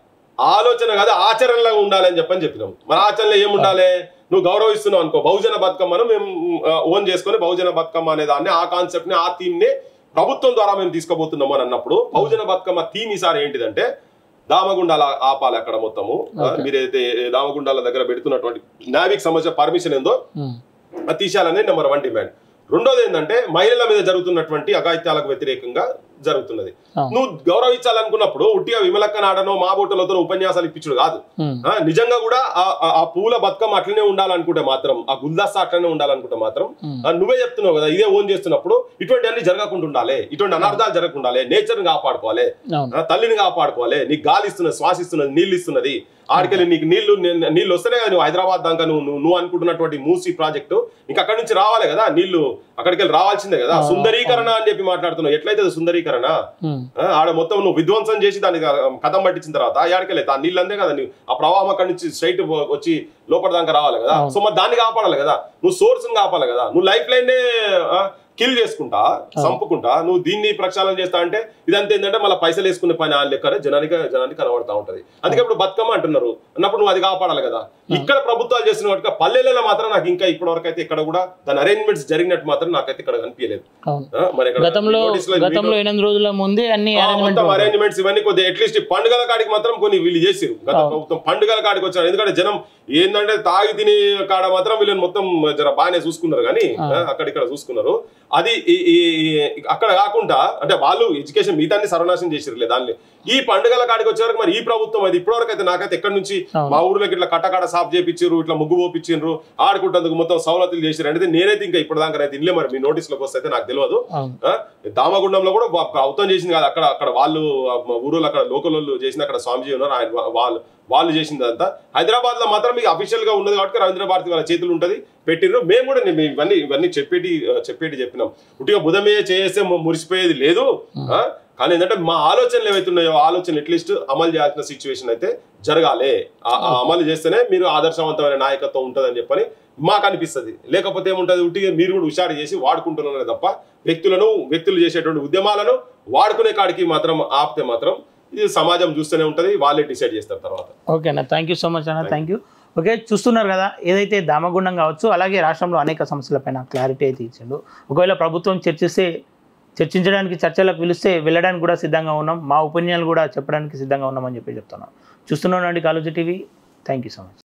ఆలోచన కాదు ఆచరణలో ఉండాలి అని చెప్పని చెప్పినాం మన ఆచరణలో ఏముండాలి నువ్వు గౌరవిస్తున్నావు అనుకో బహుజన బతుకమ్మను మేము ఓన్ చేసుకొని బహుజన బతుకమ్మ అనే దాన్ని ఆ కాన్సెప్ట్ ని ఆ థీమ్ ని ప్రభుత్వం ద్వారా మేము తీసుకోబోతున్నాము అని అన్నప్పుడు బహుజన బతుకమ్మ థీమ్ ఈసారి ఏంటిదంటే దామగుండాల ఆపాలి అక్కడ మొత్తము ఆ, Okay. మీరైతే దామగుండాల దగ్గర పెడుతున్నటువంటి నావిక్ సంబంధించిన పర్మిషన్ ఏందో ఉమ్, అది తీసేయాలనే నెంబర్ వన్ డిమాండ్ రెండోది ఏంటంటే మహిళల మీద జరుగుతున్నటువంటి అఘాయిత్యాలకు వ్యతిరేకంగా జరుగుతున్నది అవును. నువ్వు గౌరవించాలనుకున్నప్పుడు ఉట్టిగా విమలక్క నాడనో మా బోటలతో ఉపన్యాసాలు ఇప్పించుడు కాదు ఉమ్, ఆ, నిజంగా కూడా ఆ- ఆ- ఆ పూల బతుకమ్మ అట్లనే ఉండాలనుకుంటే మాత్రం ఆ గుల్దాస్తా అట్లనే ఉండాలనుకుంటే మాత్రం ఉమ్. ఆ, నువ్వే చెప్తున్నావు కదా ఇదే ఓన్ చేస్తున్నప్పుడు ఇటువంటి అన్ని జరగకుండా ఉండాలి ఇటువంటి అనర్థాలు జరగకుండా ఉండాలి నేచర్ కాపాడుకోవాలి అవును ఆ, తల్లిని కాపాడుకోవాలి నీకు గాలి ఇస్తున్నది శ్వాసిస్తున్నది నీళ్ళు ఇస్తున్నది ఆడికెళ్ళి నీకు నీళ్లు నీ- నీళ్ళు వస్తేనే కదా నువ్వు హైదరాబాద్ దాకా నువ్వు నువ్వు- నువ్వు అనుకుంటున్నటువంటి మూసి ప్రాజెక్టు ఇంకా అక్కడి నుంచి రావాలి కదా నీళ్లు అక్కడికి వెళ్ళి రావాల్సిందే కదా ఆ, సుందరీకరణ అని చెప్పి మాట్లాడుతున్నావు ఎట్లయితే అది సుందరీకరణ ఉమ్, ఆ, ఆడ మొత్తం నువ్వు విధ్వంసం చేసి దానికి ఆ, కథం పట్టించిన తర్వాత ఆడికెళ్ళి ఆ నీళ్ళు అందే కదా నీవు ఆ ప్రవాహం అక్కడి నుంచి స్ట్రైట్ వచ్చి లోపల దాకా రావాలి కదా అవును. సో మరి దాన్ని కాపాడాలి కదా నువ్వు సోర్స్ కాపాలి కదా నువ్వు లైఫ్ లైన్ కిల్ చేసుకుంటా చంపుకుంటా నువ్వు దీన్ని ప్రక్షాళన చేస్తా అంటే ఇదంతా ఏంటంటే మళ్ళీ పైసలు వేసుకునే పని ఆ లెక్కనే జనానికి జనానికి కనబడతా ఉంటది అందుకే ఇప్పుడు బతుకమ్మ అంటున్నారు అన్నప్పుడు నువ్వు అది కాపాడాలి కదా ఇక్కడ ప్రభుత్వాలు చేసిన వాటికి పల్లెలలో మాత్రం నాకు ఇంకా ఇప్పటి వరకు అయితే ఇక్కడ కూడా దాని అరేంజ్మెంట్స్ జరిగినట్టు మాత్రం నాకైతే ఇక్కడ కనిపించలేదు అవును ఆ, మరి ఇక్కడ గతంలో notice లో గతంలో ఎనిమిది రోజుల ముందే అన్ని ఆ, arrangement మొత్తం ఉంటాయి. అరేంజ్మెంట్స్ ఇవన్నీ కొద్దిగా అట్లీస్ట్ పండుగల కాడికి మాత్రం కొన్ని వీళ్ళు చేసిరు గత అవును. ప్రభుత్వం పండుగల కాడికి వచ్చారు ఎందుకంటే జనం ఏంటంటే తాగి తిని కాడ మాత్రం వీళ్ళని మొత్తం జర బాగానే చూసుకున్నారు కానీ ఆ. ఆ, అక్కడిక్కడ చూసుకున్నారు అది ఈ- ఈ- ఈ- అక్కడ కాకుండా అంటే వాళ్ళు ఎడ్యుకేషన్ మిగతాన్ని సర్వనాశనం చేసిరులే దాన్ని ఈ పండుగల కాడికి వచ్చే వరకు మరి ఈ ప్రభుత్వం అది ఇప్పటివరకు అయితే నాకైతే ఎక్కడి నుంచి అవును. మా ఊర్లోకి ఇట్లా కట్టకాడ సాఫ్ చేపించారు ఇట్లా ముగ్గు పోపించారు ఆడుకుంటందుకు మొత్తం సౌలతులు చేసిరు అంటే నేనైతే ఇంకా ఇప్పటిదాకా అయితే ఇల్లే మరి మీ నోటీసులకు వస్తే అయితే నాకు తెలియదు అవును ఆ, దామగుండంలో కూడా వా- ప్రభుత్వం చేసింది కాదు అక్కడ అక్కడ వాళ్ళు ఆ, మా ఊరోళ్ళు అక్కడ లోకల్ వాళ్ళు చేసిన అక్కడ స్వామిజీ ఉన్నారు ఆయన వా- వాళ్ళు వాళ్ళు చేసింది అంతా హైదరాబాద్ లో మాత్రం మీకు అఫీషియల్ గా ఉన్నది కాబట్టి రవీంద్ర భారతి వాళ్ళ చేతులు ఉంటది పెట్టిర్రు మేము కూడా నేను ఇవన్నీ ఇవన్నీ చెప్పేటి ఆ, చెప్పేటి చెప్పినాం ఉట్టిగా బుధమే చేస్తే ము- మురిసిపోయేది లేదు ఆ, కానీ ఏంటంటే మా ఆలోచనలు ఏవైతున్నాయో ఆలోచన అట్లీస్ట్ అమలు చేయాల్సిన సిచ్యువేషన్ అయితే జరగాలి ఆ ఆ అమలు చేస్తేనే మీరు ఆదర్శవంతమైన నాయకత్వం ఉంటుందని చెప్పని మాకు అనిపిస్తుంది లేకపోతే ఏముంటది ఉట్టిగా మీరు కూడా హుషారు చేసి వాడుకుంటున్నారే తప్ప వ్యక్తులను వ్యక్తులు చేసేటువంటి ఉద్యమాలను వాడుకునే కాడికి మాత్రం ఆపితే మాత్రం ఇది సమాజం చూస్తూనే ఉంటది వాళ్ళే డిసైడ్ చేస్తారు తర్వాత ఓకే అన్న థ్యాంక్ యూ సో మచ్ అన్న థ్యాంక్ యూ ఓకే చూస్తున్నారు కదా ఏదైతే దామగుండం కావచ్చు అలాగే రాష్ట్రంలో అనేక సమస్యలపైన క్లారిటీ అయితే ఇచ్చిండు ఒకవేళ ప్రభుత్వం చర్చిస్తే చర్చించడానికి చర్చలకు పిలిస్తే వెళ్ళడానికి కూడా సిద్ధంగా ఉన్నాం మా ఒపీనియన్లు కూడా చెప్పడానికి సిద్ధంగా ఉన్నామని చెప్పి చెప్తున్నాం చూస్తున్నాం అండి college TV thank you so much